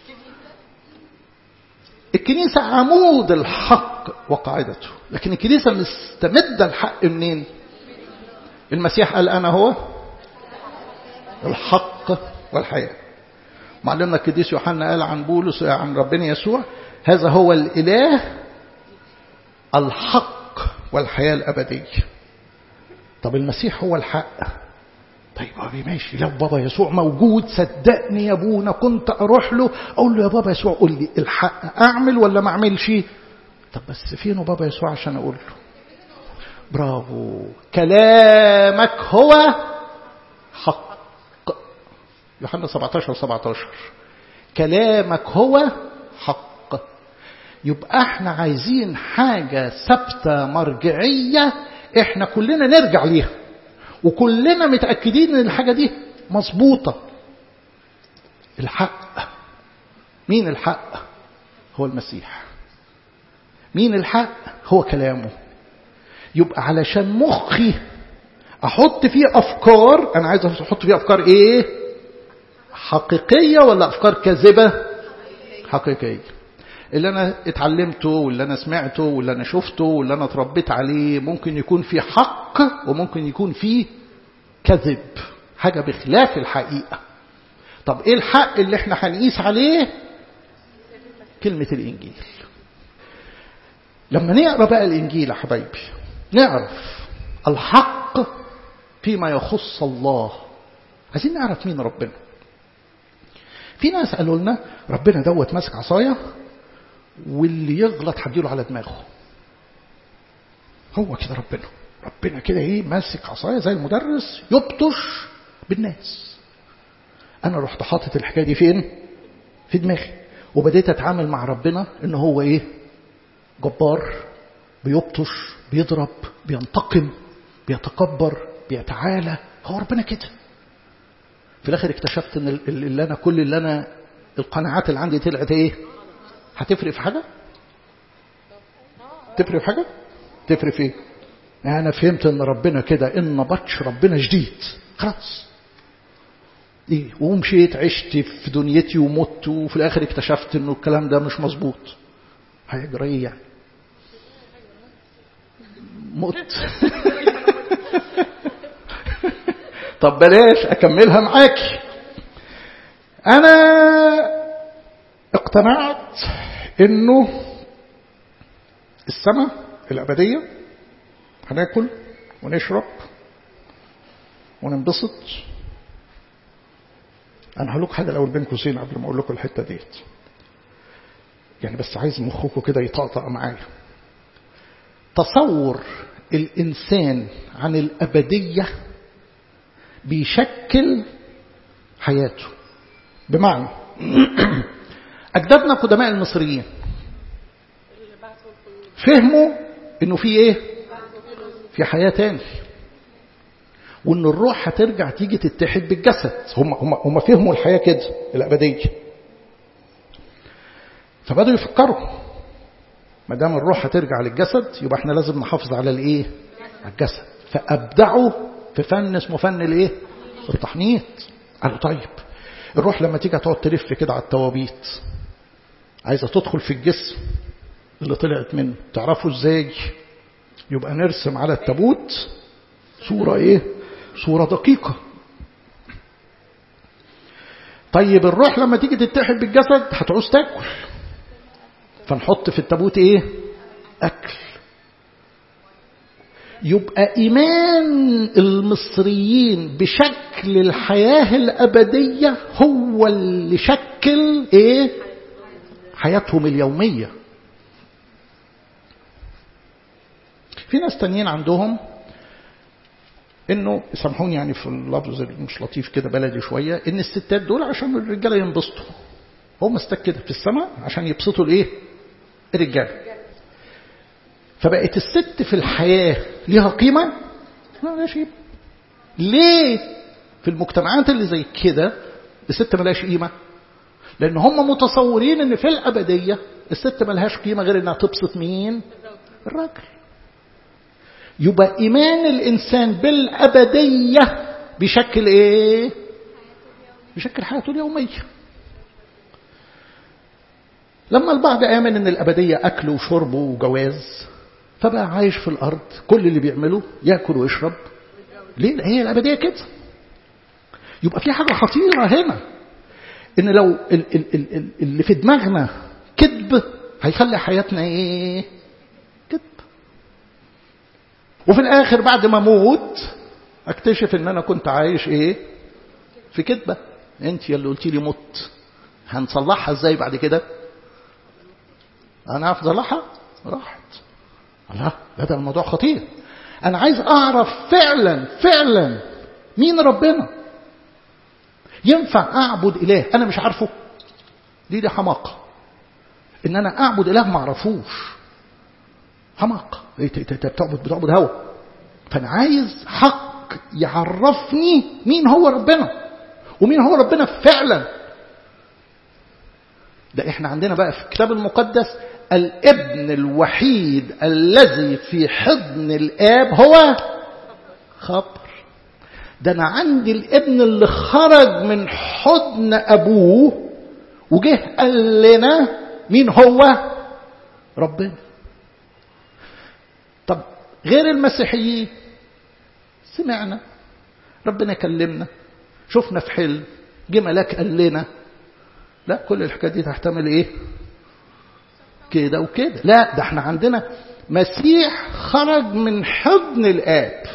الكنيسة عمود الحق وقاعدته لكن الكنيسة مستمدة الحق منين المسيح قال أنا هو الحق والحياة معلمنا القديس يوحنا قال عن بولس عن ربنا يسوع هذا هو الإله الحق والحياة الأبدية طب المسيح هو الحق طيب أبي ماشي لو بابا يسوع موجود صدقني يا ابونا كنت أروح له أقول له يا بابا يسوع قول لي الحق أعمل ولا ما أعملش طب بس فينه بابا يسوع عشان أقول له برافو كلامك هو حق يوحنا 17 17 كلامك هو حق يبقى احنا عايزين حاجة ثابتة مرجعية احنا كلنا نرجع ليها وكلنا متأكدين ان الحاجة دي مظبوطة الحق مين الحق هو المسيح مين الحق هو كلامه يبقى علشان مخي احط فيه افكار انا عايز احط فيه افكار ايه حقيقيه ولا افكار كاذبه حقيقيه اللي انا اتعلمته واللي انا سمعته واللي انا شفته واللي انا اتربيت عليه ممكن يكون فيه حق وممكن يكون فيه كذب حاجه بخلاف الحقيقه طب ايه الحق اللي احنا هنقيس عليه كلمه الانجيل لما نقرا بقى الانجيل يا حبايبي نعرف الحق فيما يخص الله عايزين نعرف مين ربنا في ناس قالوا لنا ربنا دوت ماسك عصايه واللي يغلط هديله على دماغه هو كده ربنا ربنا كده ايه ماسك عصايه زي المدرس يبطش بالناس انا رحت حاطط الحكايه دي فين في دماغي وبديت اتعامل مع ربنا ان هو ايه جبار بيبطش بيضرب بينتقم بيتكبر بيتعالى هو ربنا كده في الاخر اكتشفت ان اللي انا كل اللي انا القناعات اللي عندي طلعت ايه هتفرق في حاجه تفرق في حاجه تفرق في ايه انا فهمت ان ربنا كده ان بطش ربنا شديد خلاص ايه ومشيت عشت في دنيتي ومت وفي الاخر اكتشفت انه الكلام ده مش مظبوط هيجرى ايه يعني مت طب بلاش اكملها معاكي انا اقتنعت انه السماء الابديه هناكل ونشرب وننبسط انا هقول لكم حاجه الاول بين قوسين قبل ما اقول لكم الحته ديت يعني بس عايز مخكم كده يطقطق معايا تصور الانسان عن الابديه بيشكل حياته بمعنى اجدادنا قدماء المصريين فهموا انه في ايه في حياه تاني وان الروح هترجع تيجي تتحد بالجسد هم هم هم فهموا الحياه كده الابديه فبدأوا يفكروا ما دام الروح هترجع للجسد يبقى احنا لازم نحافظ على الايه على الجسد فابدعوا في فن اسمه فن الايه التحنيط قالوا طيب الروح لما تيجي تقعد تلف كده على التوابيت عايزه تدخل في الجسم اللي طلعت منه تعرفوا ازاي يبقى نرسم على التابوت صوره ايه صوره دقيقه طيب الروح لما تيجي تتحد بالجسد هتعوز تاكل فنحط في التابوت ايه اكل يبقى ايمان المصريين بشكل الحياه الابديه هو اللي شكل ايه حياتهم اليوميه في ناس تانيين عندهم انه سامحوني يعني في اللفظ مش لطيف كده بلدي شويه ان الستات دول عشان الرجاله ينبسطوا هم استك كده في السماء عشان يبسطوا الايه الرجاله فبقت الست في الحياه ليها قيمه ما لهاش قيمه ليه في المجتمعات اللي زي كده الست ملهاش قيمه لان هم متصورين ان في الابديه الست ملهاش قيمه غير انها تبسط مين الراجل يبقى إيمان الإنسان بالأبدية بشكل إيه؟ بشكل حياته اليومية لما البعض آمن أن الأبدية أكل وشرب وجواز فبقى عايش في الأرض كل اللي بيعمله يأكل ويشرب ليه؟ هي الأبدية كده يبقى في حاجة خطيرة هنا إن لو اللي في دماغنا كذب هيخلي حياتنا إيه؟ كذب وفي الاخر بعد ما اموت اكتشف ان انا كنت عايش ايه في كذبه انت اللي قلتي لي مت هنصلحها ازاي بعد كده انا عارف اصلحها راحت الله ده ده الموضوع خطير انا عايز اعرف فعلا فعلا مين ربنا ينفع اعبد اله انا مش عارفه دي دي حماقه ان انا اعبد اله ما اعرفوش حماقه انت بتعبد بتعبد هوا فانا عايز حق يعرفني مين هو ربنا ومين هو ربنا فعلا ده احنا عندنا بقى في الكتاب المقدس الابن الوحيد الذي في حضن الاب هو خبر ده انا عندي الابن اللي خرج من حضن ابوه وجه قال لنا مين هو ربنا طب غير المسيحيين سمعنا ربنا كلمنا شفنا في حلم جه ملاك قال لنا لا كل الحكايه دي تحتمل ايه كده وكده لا ده احنا عندنا مسيح خرج من حضن الاب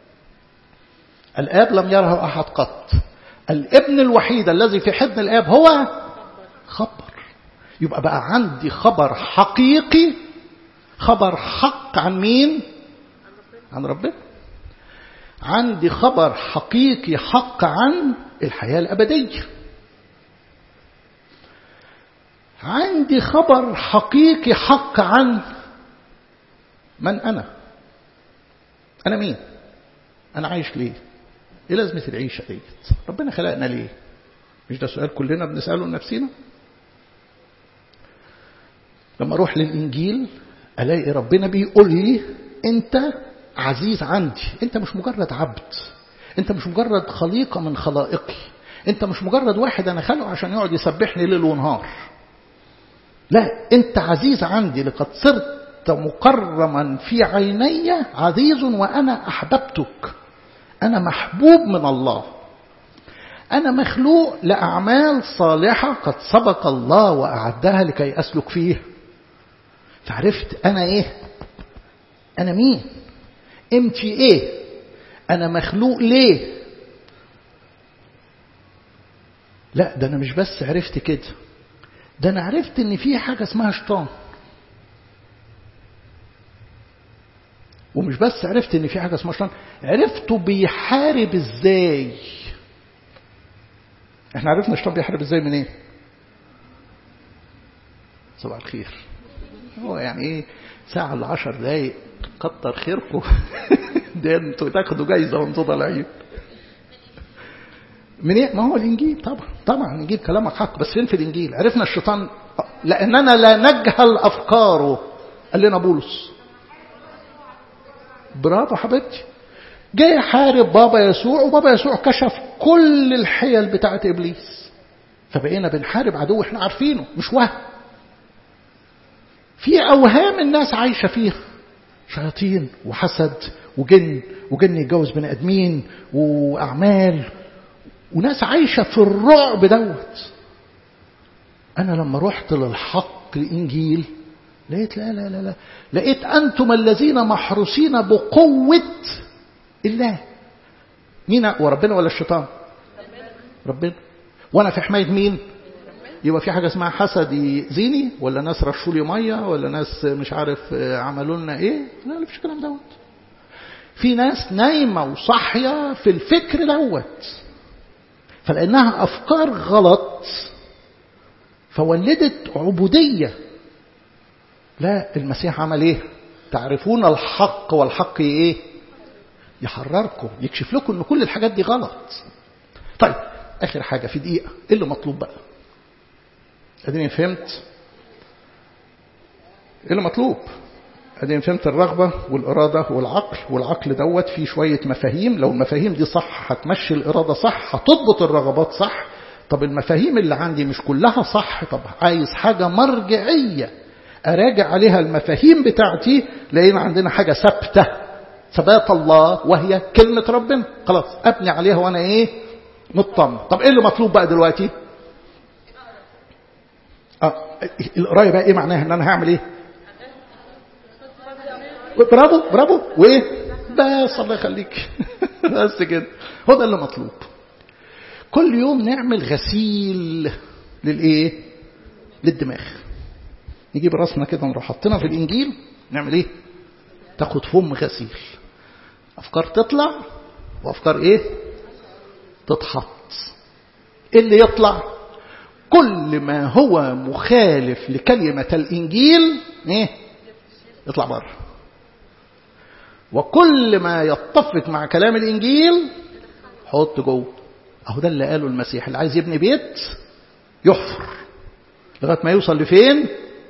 الاب لم يره احد قط الابن الوحيد الذي في حضن الاب هو خبر يبقى بقى عندي خبر حقيقي خبر حق عن مين عن ربنا عندي خبر حقيقي حق عن الحياة الأبدية عندي خبر حقيقي حق عن من أنا أنا مين أنا عايش ليه إيه لازمة العيشة ديت ربنا خلقنا ليه مش ده سؤال كلنا بنسأله لنفسنا لما أروح للإنجيل ألاقي ربنا بيقول لي أنت عزيز عندي أنت مش مجرد عبد أنت مش مجرد خليقة من خلائقي أنت مش مجرد واحد أنا خلقه عشان يقعد يسبحني ليل ونهار لا أنت عزيز عندي لقد صرت مكرما في عيني عزيز وأنا أحببتك أنا محبوب من الله أنا مخلوق لأعمال صالحة قد سبق الله وأعدها لكي أسلك فيه فعرفت أنا إيه أنا مين قيمتي إيه أنا مخلوق ليه لا ده أنا مش بس عرفت كده ده أنا عرفت إن في حاجة اسمها شيطان ومش بس عرفت إن في حاجة اسمها شيطان عرفته بيحارب إزاي احنا عرفنا الشيطان بيحارب ازاي منين إيه؟ صباح الخير هو يعني ايه ساعة ل 10 دقايق كتر خيركم ده انتوا تاخدوا جايزة وانتوا طالعين من ايه؟ ما هو الانجيل طبعا طبعا الانجيل كلامك حق بس فين في الانجيل؟ عرفنا الشيطان لاننا لا نجهل افكاره قال لنا بولس برافو حبيبتي جاي يحارب بابا يسوع وبابا يسوع كشف كل الحيل بتاعت ابليس فبقينا بنحارب عدو احنا عارفينه مش وهم في اوهام الناس عايشه فيها شياطين وحسد وجن وجن يتجوز بني ادمين واعمال وناس عايشه في الرعب دوت انا لما رحت للحق الانجيل لقيت لا لا لا لا لقيت انتم الذين محروسين بقوه الله مين وربنا ولا الشيطان ربنا وانا في حمايه مين يبقى في حاجه اسمها حسد يأذيني ولا ناس رشوا لي ميه ولا ناس مش عارف عملوا لنا ايه لا لا مفيش الكلام دوت في ناس نايمه وصاحيه في الفكر دوت فلانها افكار غلط فولدت عبوديه لا المسيح عمل ايه تعرفون الحق والحق ايه يحرركم يكشف لكم ان كل الحاجات دي غلط طيب اخر حاجه في دقيقه ايه اللي مطلوب بقى اديني فهمت ايه اللي مطلوب اديني فهمت الرغبه والاراده والعقل والعقل دوت فيه شويه مفاهيم لو المفاهيم دي صح هتمشي الاراده صح هتضبط الرغبات صح طب المفاهيم اللي عندي مش كلها صح طب عايز حاجه مرجعيه اراجع عليها المفاهيم بتاعتي لقينا عندنا حاجه ثابته ثبات الله وهي كلمة ربنا خلاص أبني عليها وأنا إيه مطمن طب إيه اللي مطلوب بقى دلوقتي آه القراية بقى إيه معناها إن أنا هعمل إيه برافو برافو وإيه بس الله يخليك بس كده هو ده اللي مطلوب كل يوم نعمل غسيل للإيه للدماغ نجيب راسنا كده نروح حاطينها في الإنجيل نعمل إيه تاخد فم غسيل أفكار تطلع وأفكار إيه تتحط إيه اللي يطلع كل ما هو مخالف لكلمة الإنجيل إيه يطلع بره وكل ما يتفق مع كلام الإنجيل حط جوه أهو ده اللي قاله المسيح اللي عايز يبني بيت يحفر لغايه ما يوصل لفين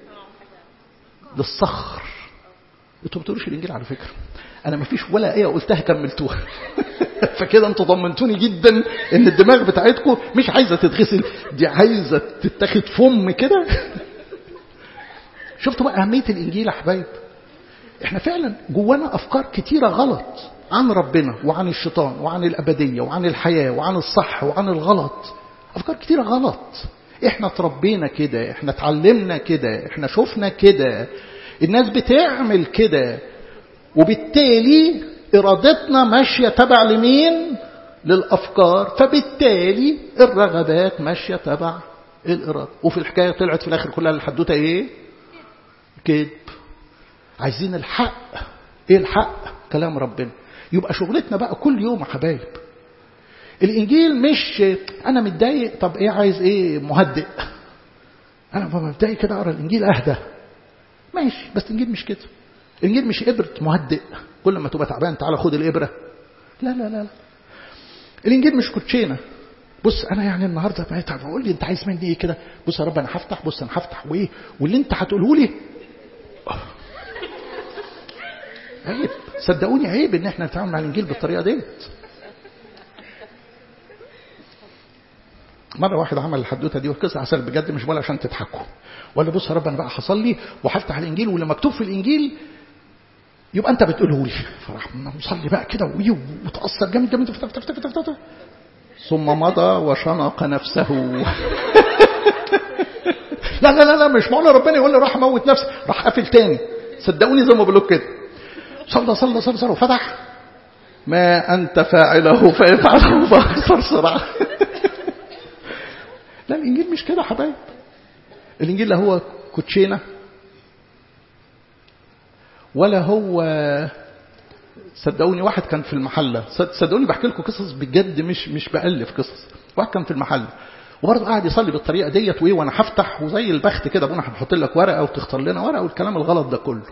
للصخر انتوا ما بتقولوش الانجيل على فكره انا ما فيش ولا ايه قلتها كملتوها فكده انتوا طمنتوني جدا ان الدماغ بتاعتكم مش عايزه تتغسل دي عايزه تتاخد فم كده شفتوا بقى اهميه الانجيل يا حبايب احنا فعلا جوانا افكار كتيره غلط عن ربنا وعن الشيطان وعن الابديه وعن الحياه وعن الصح وعن الغلط افكار كتيره غلط احنا اتربينا كده احنا اتعلمنا كده احنا شفنا كده الناس بتعمل كده وبالتالي ارادتنا ماشيه تبع لمين للافكار فبالتالي الرغبات ماشيه تبع الاراده وفي الحكايه طلعت في الاخر كلها الحدوته ايه كذب عايزين الحق ايه الحق كلام ربنا يبقى شغلتنا بقى كل يوم يا حبايب الانجيل مش انا متضايق طب ايه عايز ايه مهدئ انا لما متضايق كده اقرا الانجيل اهدى ماشي بس الانجيل مش كده الانجيل مش ابره مهدئ كل ما تبقى تعبان تعالى خد الابره لا لا لا لا الانجيل مش كوتشينه بص انا يعني النهارده بقيت بقول لي انت عايز مني ايه كده بص يا رب انا هفتح بص انا هفتح وايه واللي انت هتقوله لي عيب صدقوني عيب ان احنا نتعامل مع الانجيل بالطريقه ديت مرة واحد عمل الحدوتة دي وقصة عسل بجد مش ولا عشان تضحكوا ولا بص يا رب انا بقى هصلي وهفتح الانجيل واللي مكتوب في الانجيل يبقى انت بتقوله لي فراح مصلي بقى كده وتأثر جامد جامد فتح فتح فتح فتح فتح. ثم مضى وشنق نفسه لا لا لا لا مش معقول ربنا يقول لي راح اموت نفسي راح قافل تاني صدقوني زي ما بقول لكم كده صلى صلى صلى صلى وفتح ما انت فاعله فافعله باكثر سرعه لا الانجيل مش كده يا حبايب الانجيل لا هو كوتشينه ولا هو صدقوني واحد كان في المحله صدقوني بحكي لكم قصص بجد مش مش بالف قصص واحد كان في المحله وبرضه قاعد يصلي بالطريقه ديت وايه وانا هفتح وزي البخت كده ابونا هنحط لك ورقه وتختار لنا ورقه والكلام الغلط ده كله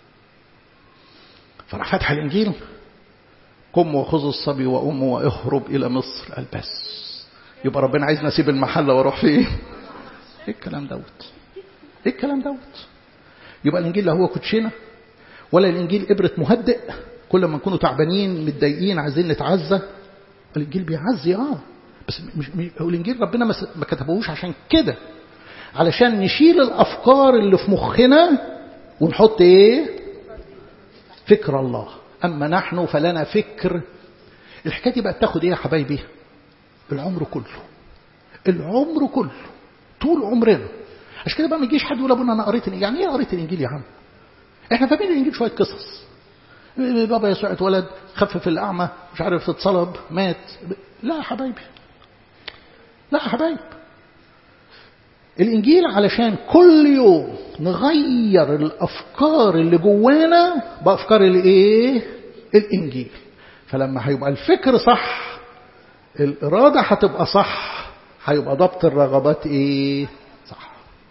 فراح فاتح الانجيل قم وخذ الصبي وامه واهرب الى مصر قال بس يبقى ربنا عايزني اسيب المحله واروح فين ايه الكلام دوت ايه الكلام دوت يبقى الانجيل لا هو كوتشينه ولا الانجيل ابره مهدئ كل ما نكونوا تعبانين متضايقين عايزين نتعزى الانجيل بيعزي اه بس مش, مش هو الانجيل ربنا ما كتبوش عشان كده علشان نشيل الافكار اللي في مخنا ونحط ايه فكر الله اما نحن فلنا فكر الحكايه دي بقى تاخد ايه يا حبايبي العمر كله العمر كله طول عمرنا عشان كده بقى ما يجيش حد يقول ابونا انا قريت الانجيل يعني ايه قريت الانجيل يا عم احنا فاهمين الانجيل شويه قصص بابا يسوع اتولد خفف الاعمى مش عارف اتصلب مات لا يا حبايبي لا يا حبايب الانجيل علشان كل يوم نغير الافكار اللي جوانا بافكار الايه الانجيل فلما هيبقى الفكر صح الاراده هتبقى صح هيبقى ضبط الرغبات ايه صح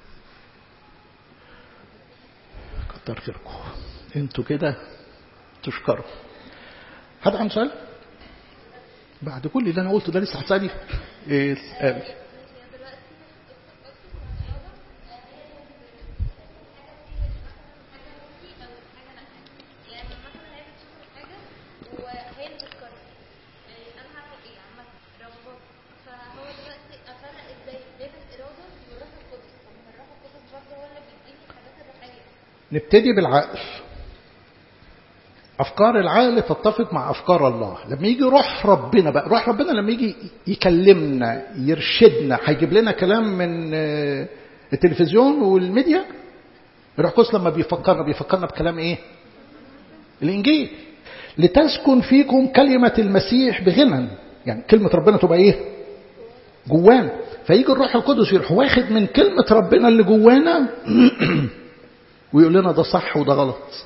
كتر خيركم انتوا كده تشكروا حد عنده سؤال بعد كل اللي انا قلته ده لسه هتسالي ايه اسالي نبتدي بالعقل أفكار العقل تتفق مع أفكار الله لما يجي روح ربنا بقى روح ربنا لما يجي يكلمنا يرشدنا هيجيب لنا كلام من التلفزيون والميديا روح قدس لما بيفكرنا بيفكرنا بكلام ايه الإنجيل لتسكن فيكم كلمة المسيح بغنى يعني كلمة ربنا تبقى ايه جوانا فيجي الروح القدس يروح واخد من كلمة ربنا اللي جوانا ويقول لنا ده صح وده غلط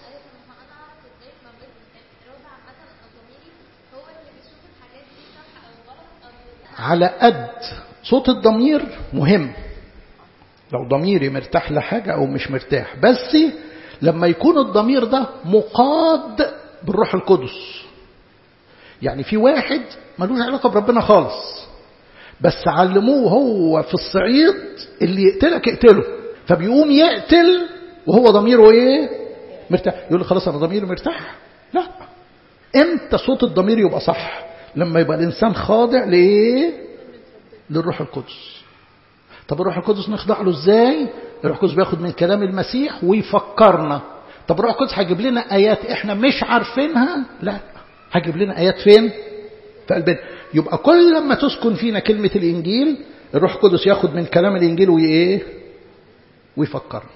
على قد صوت الضمير مهم لو ضميري مرتاح لحاجة أو مش مرتاح بس لما يكون الضمير ده مقاد بالروح القدس يعني في واحد ملوش علاقة بربنا خالص بس علموه هو في الصعيد اللي يقتلك اقتله فبيقوم يقتل وهو ضميره ايه مرتاح يقول له خلاص انا ضميري مرتاح لا امتى صوت الضمير يبقى صح لما يبقى الانسان خاضع لايه للروح القدس طب الروح القدس نخضع له ازاي الروح القدس بياخد من كلام المسيح ويفكرنا طب الروح القدس هيجيب لنا ايات احنا مش عارفينها لا هيجيب لنا ايات فين في قلبنا يبقى كل ما تسكن فينا كلمة الإنجيل الروح القدس ياخد من كلام الإنجيل وإيه ويفكرنا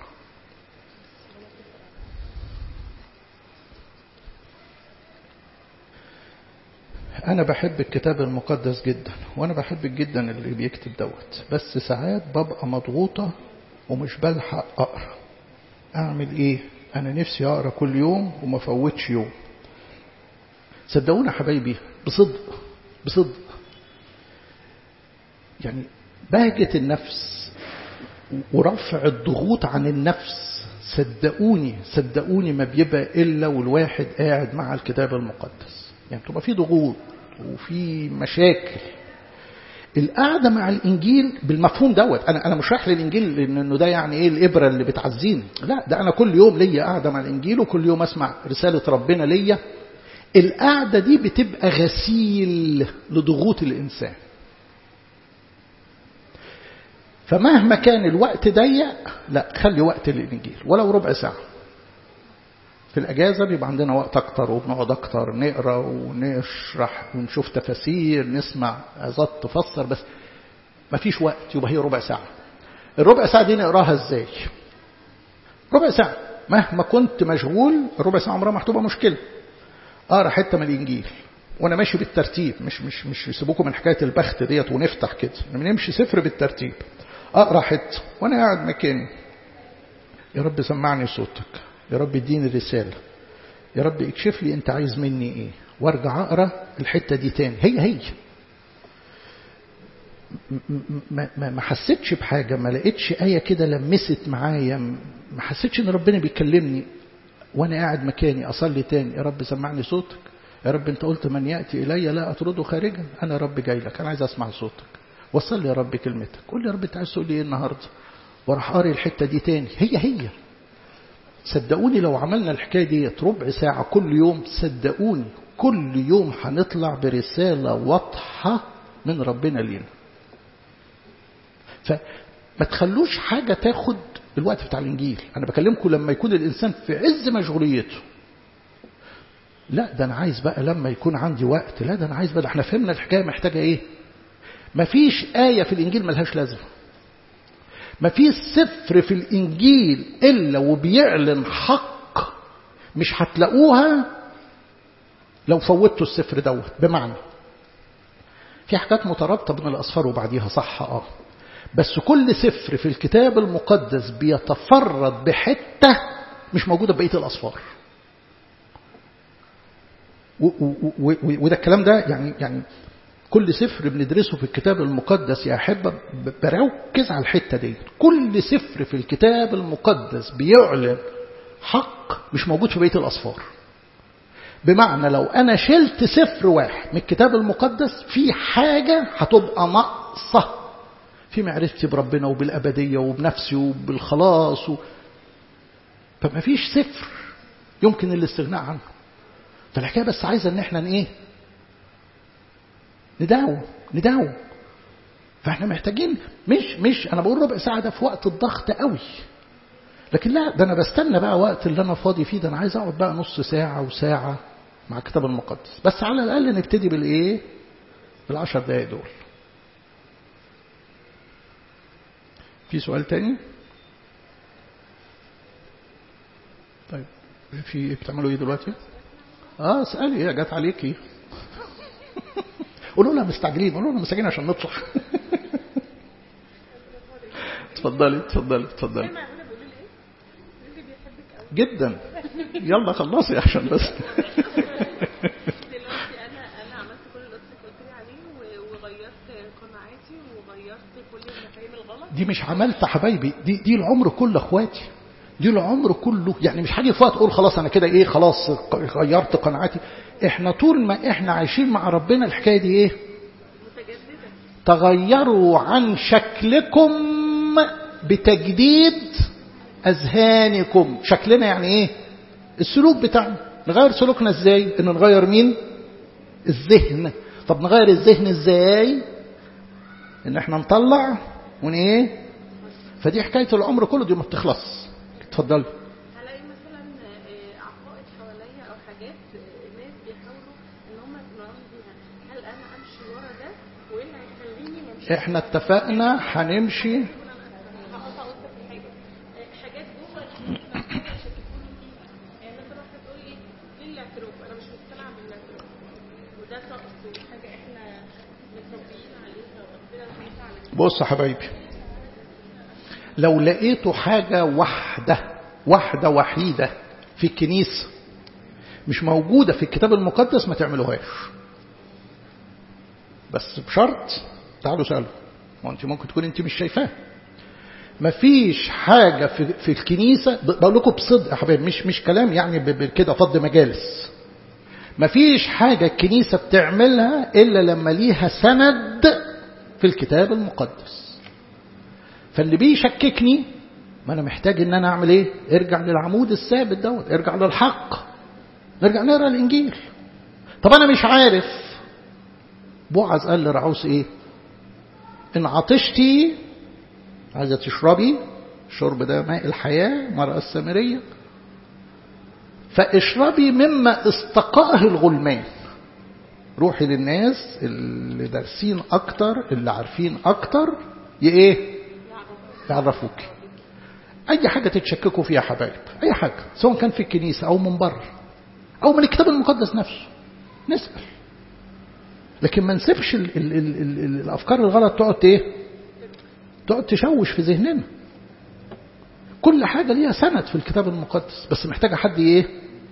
أنا بحب الكتاب المقدس جدا وأنا بحب جدا اللي بيكتب دوت بس ساعات ببقى مضغوطة ومش بلحق أقرأ أعمل إيه؟ أنا نفسي أقرأ كل يوم وما فوتش يوم صدقونا حبايبي بصدق بصدق يعني بهجة النفس ورفع الضغوط عن النفس صدقوني صدقوني ما بيبقى إلا والواحد قاعد مع الكتاب المقدس يعني تبقى في ضغوط وفي مشاكل القعدة مع الإنجيل بالمفهوم دوت أنا أنا مش رايح للإنجيل إنه ده يعني إيه الإبرة اللي بتعزيني لا ده أنا كل يوم ليا قاعدة مع الإنجيل وكل يوم أسمع رسالة ربنا ليا القعدة دي بتبقى غسيل لضغوط الإنسان فمهما كان الوقت ضيق لا خلي وقت للإنجيل ولو ربع ساعة في الأجازة بيبقى عندنا وقت أكتر وبنقعد أكتر نقرأ ونشرح ونشوف تفاسير نسمع عظات تفسر بس ما فيش وقت يبقى هي ربع ساعة الربع ساعة دي نقراها ازاي ربع ساعة مهما كنت مشغول الربع ساعة عمرها محتوبة مشكلة اقرا حته من الانجيل وانا ماشي بالترتيب مش مش مش يسيبوكم من حكايه البخت ديت ونفتح كده نمشي سفر بالترتيب اقرا حته وانا قاعد مكاني يا رب سمعني صوتك يا رب اديني رساله يا رب اكشف لي انت عايز مني ايه وارجع اقرا الحته دي تاني هي هي ما, ما, ما حسيتش بحاجه ما لقيتش ايه كده لمست معايا ما حسيتش ان ربنا بيكلمني وانا قاعد مكاني اصلي تاني يا رب سمعني صوتك يا رب انت قلت من ياتي الي لا اطرده خارجا انا يا رب جاي لك انا عايز اسمع صوتك وصل لي يا رب كلمتك قول لي يا رب انت عايز تقول لي ايه النهارده وراح قاري الحته دي تاني هي هي صدقوني لو عملنا الحكايه دي ربع ساعه كل يوم صدقوني كل يوم هنطلع برساله واضحه من ربنا لينا فما تخلوش حاجه تاخد الوقت بتاع الإنجيل أنا بكلمكم لما يكون الإنسان في عز مشغوليته لا ده أنا عايز بقى لما يكون عندي وقت لا ده أنا عايز بقى احنا فهمنا الحكاية محتاجة إيه مفيش آية في الإنجيل ملهاش لازمة مفيش سفر في الإنجيل إلا وبيعلن حق مش هتلاقوها لو فوتوا السفر دوت بمعنى في حاجات مترابطة بين الأصفار وبعديها صح اه بس كل سفر في الكتاب المقدس بيتفرد بحتة مش موجودة بقية الأصفار وده الكلام ده يعني يعني كل سفر بندرسه في الكتاب المقدس يا أحبة بركز على الحتة دي كل سفر في الكتاب المقدس بيعلن حق مش موجود في بقية الأصفار بمعنى لو أنا شلت سفر واحد من الكتاب المقدس في حاجة هتبقى ناقصة في معرفتي بربنا وبالأبدية وبنفسي وبالخلاص و... فما فيش سفر يمكن الاستغناء عنه فالحكاية بس عايزة ان احنا ايه نداوم نداوم فاحنا محتاجين مش مش انا بقول ربع ساعة ده في وقت الضغط قوي لكن لا ده انا بستنى بقى وقت اللي انا فاضي فيه ده انا عايز اقعد بقى نص ساعة وساعة مع الكتاب المقدس بس على الاقل نبتدي بالايه بالعشر دقايق دول في سؤال تاني طيب في بتعملوا ايه دلوقتي اه اسالي ايه جت عليكي قولوا لها مستعجلين قولوا لها مستعجلين عشان نطلع اتفضلي اتفضلي اتفضلي جدا يلا خلصي عشان بس دلوقتي انا انا عملت كل اللي قلت قلت لي عليه و- وغيرت قناعاتي وغيرت كل المفاهيم الغلط دي مش عملت حبايبي دي دي العمر كله اخواتي دي العمر كله يعني مش هاجي في وقت اقول خلاص انا كده ايه خلاص غيرت قناعاتي احنا طول ما احنا عايشين مع ربنا الحكايه دي ايه متجدده تغيروا عن شكلكم بتجديد أذهانكم شكلنا يعني إيه السلوك بتاعنا نغير سلوكنا إزاي إن نغير مين الذهن طب نغير الذهن إزاي إن إحنا نطلع ون إيه فدي حكاية العمر كله دي ما بتخلص اتفضلي هلاقي مثلا آه، عقائد حواليا او حاجات آه، الناس بيحاولوا ان هم يقنعوني بيها هل انا امشي ورا ده وايه اللي هيخليني ما امشيش احنا اتفقنا هنمشي هقطع قصه في حاجه آه، حاجات جوه الكنيسه يشككوني فيها يعني مثلا واحده تقول لي ليه الاعتراف انا مش مقتنعه بالاعتراف وده طقس وحاجه احنا متربيين عليها وربنا الكنيسه عليها بص يا حبايبي لو لقيتوا حاجة واحدة واحدة وحيدة في الكنيسة مش موجودة في الكتاب المقدس ما تعملوهاش بس بشرط تعالوا سألوا ما انت ممكن تكون انت مش شايفاه مفيش حاجة في, في الكنيسة بقول لكم بصدق يا حبايبي مش مش كلام يعني ب- ب- كده فض مجالس مفيش حاجة الكنيسة بتعملها إلا لما ليها سند في الكتاب المقدس فاللي بيشككني ما أنا محتاج إن أنا أعمل إيه ارجع للعمود الثابت دوت ارجع للحق نرجع نقرأ الإنجيل طب أنا مش عارف بوعز قال لرعوس إيه إن عطشتي عايزة تشربي الشرب ده ماء الحياة مرأة السامرية فاشربي مما استقاه الغلمان روحي للناس اللي دارسين اكتر اللي عارفين اكتر ي- ايه يعرفوك اي حاجة تتشككوا فيها يا حبايب اي حاجة سواء كان في الكنيسة او من بره او من الكتاب المقدس نفسه نسأل لكن ما نسيبش ال ال ال ال ال الافكار الغلط تقعد ايه تقعد تشوش في ذهننا كل حاجة ليها سند في الكتاب المقدس بس محتاجة حد ايه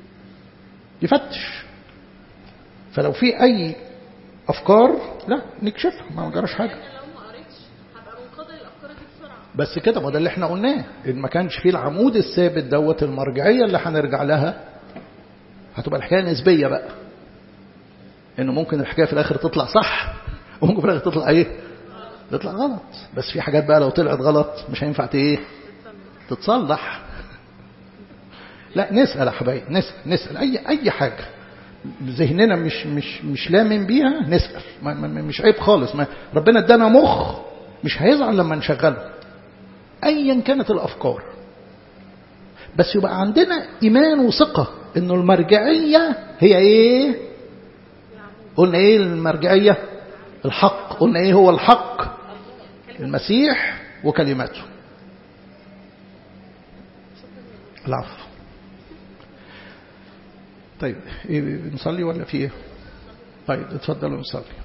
يفتش فلو في اي افكار لا نكشفها ما جراش حاجة انا لو ما قريتش هبقى منقضي الافكار دي بسرعه بس كده ما ده اللي احنا قلناه ان ما كانش فيه العمود الثابت دوت المرجعية اللي هنرجع لها هتبقى الحكاية نسبية بقى انه ممكن الحكاية في الاخر تطلع صح وممكن في الاخر تطلع ايه تطلع غلط بس في حاجات بقى لو طلعت غلط مش هينفع ت- ايه تتصلح لا نسأل يا حبايبي نسأل نسأل أي أي حاجة ذهننا مش مش مش لامن بيها نسأل ما ما مش عيب خالص ما ربنا ادانا مخ مش هيزعل لما نشغله أيا كانت الأفكار بس يبقى عندنا إيمان وثقة إنه المرجعية هي إيه؟ قلنا إيه المرجعية؟ الحق قلنا إيه هو الحق؟ المسيح وكلماته العفو طيب إيه نصلي ولا في ايه طيب اتفضلوا نصلي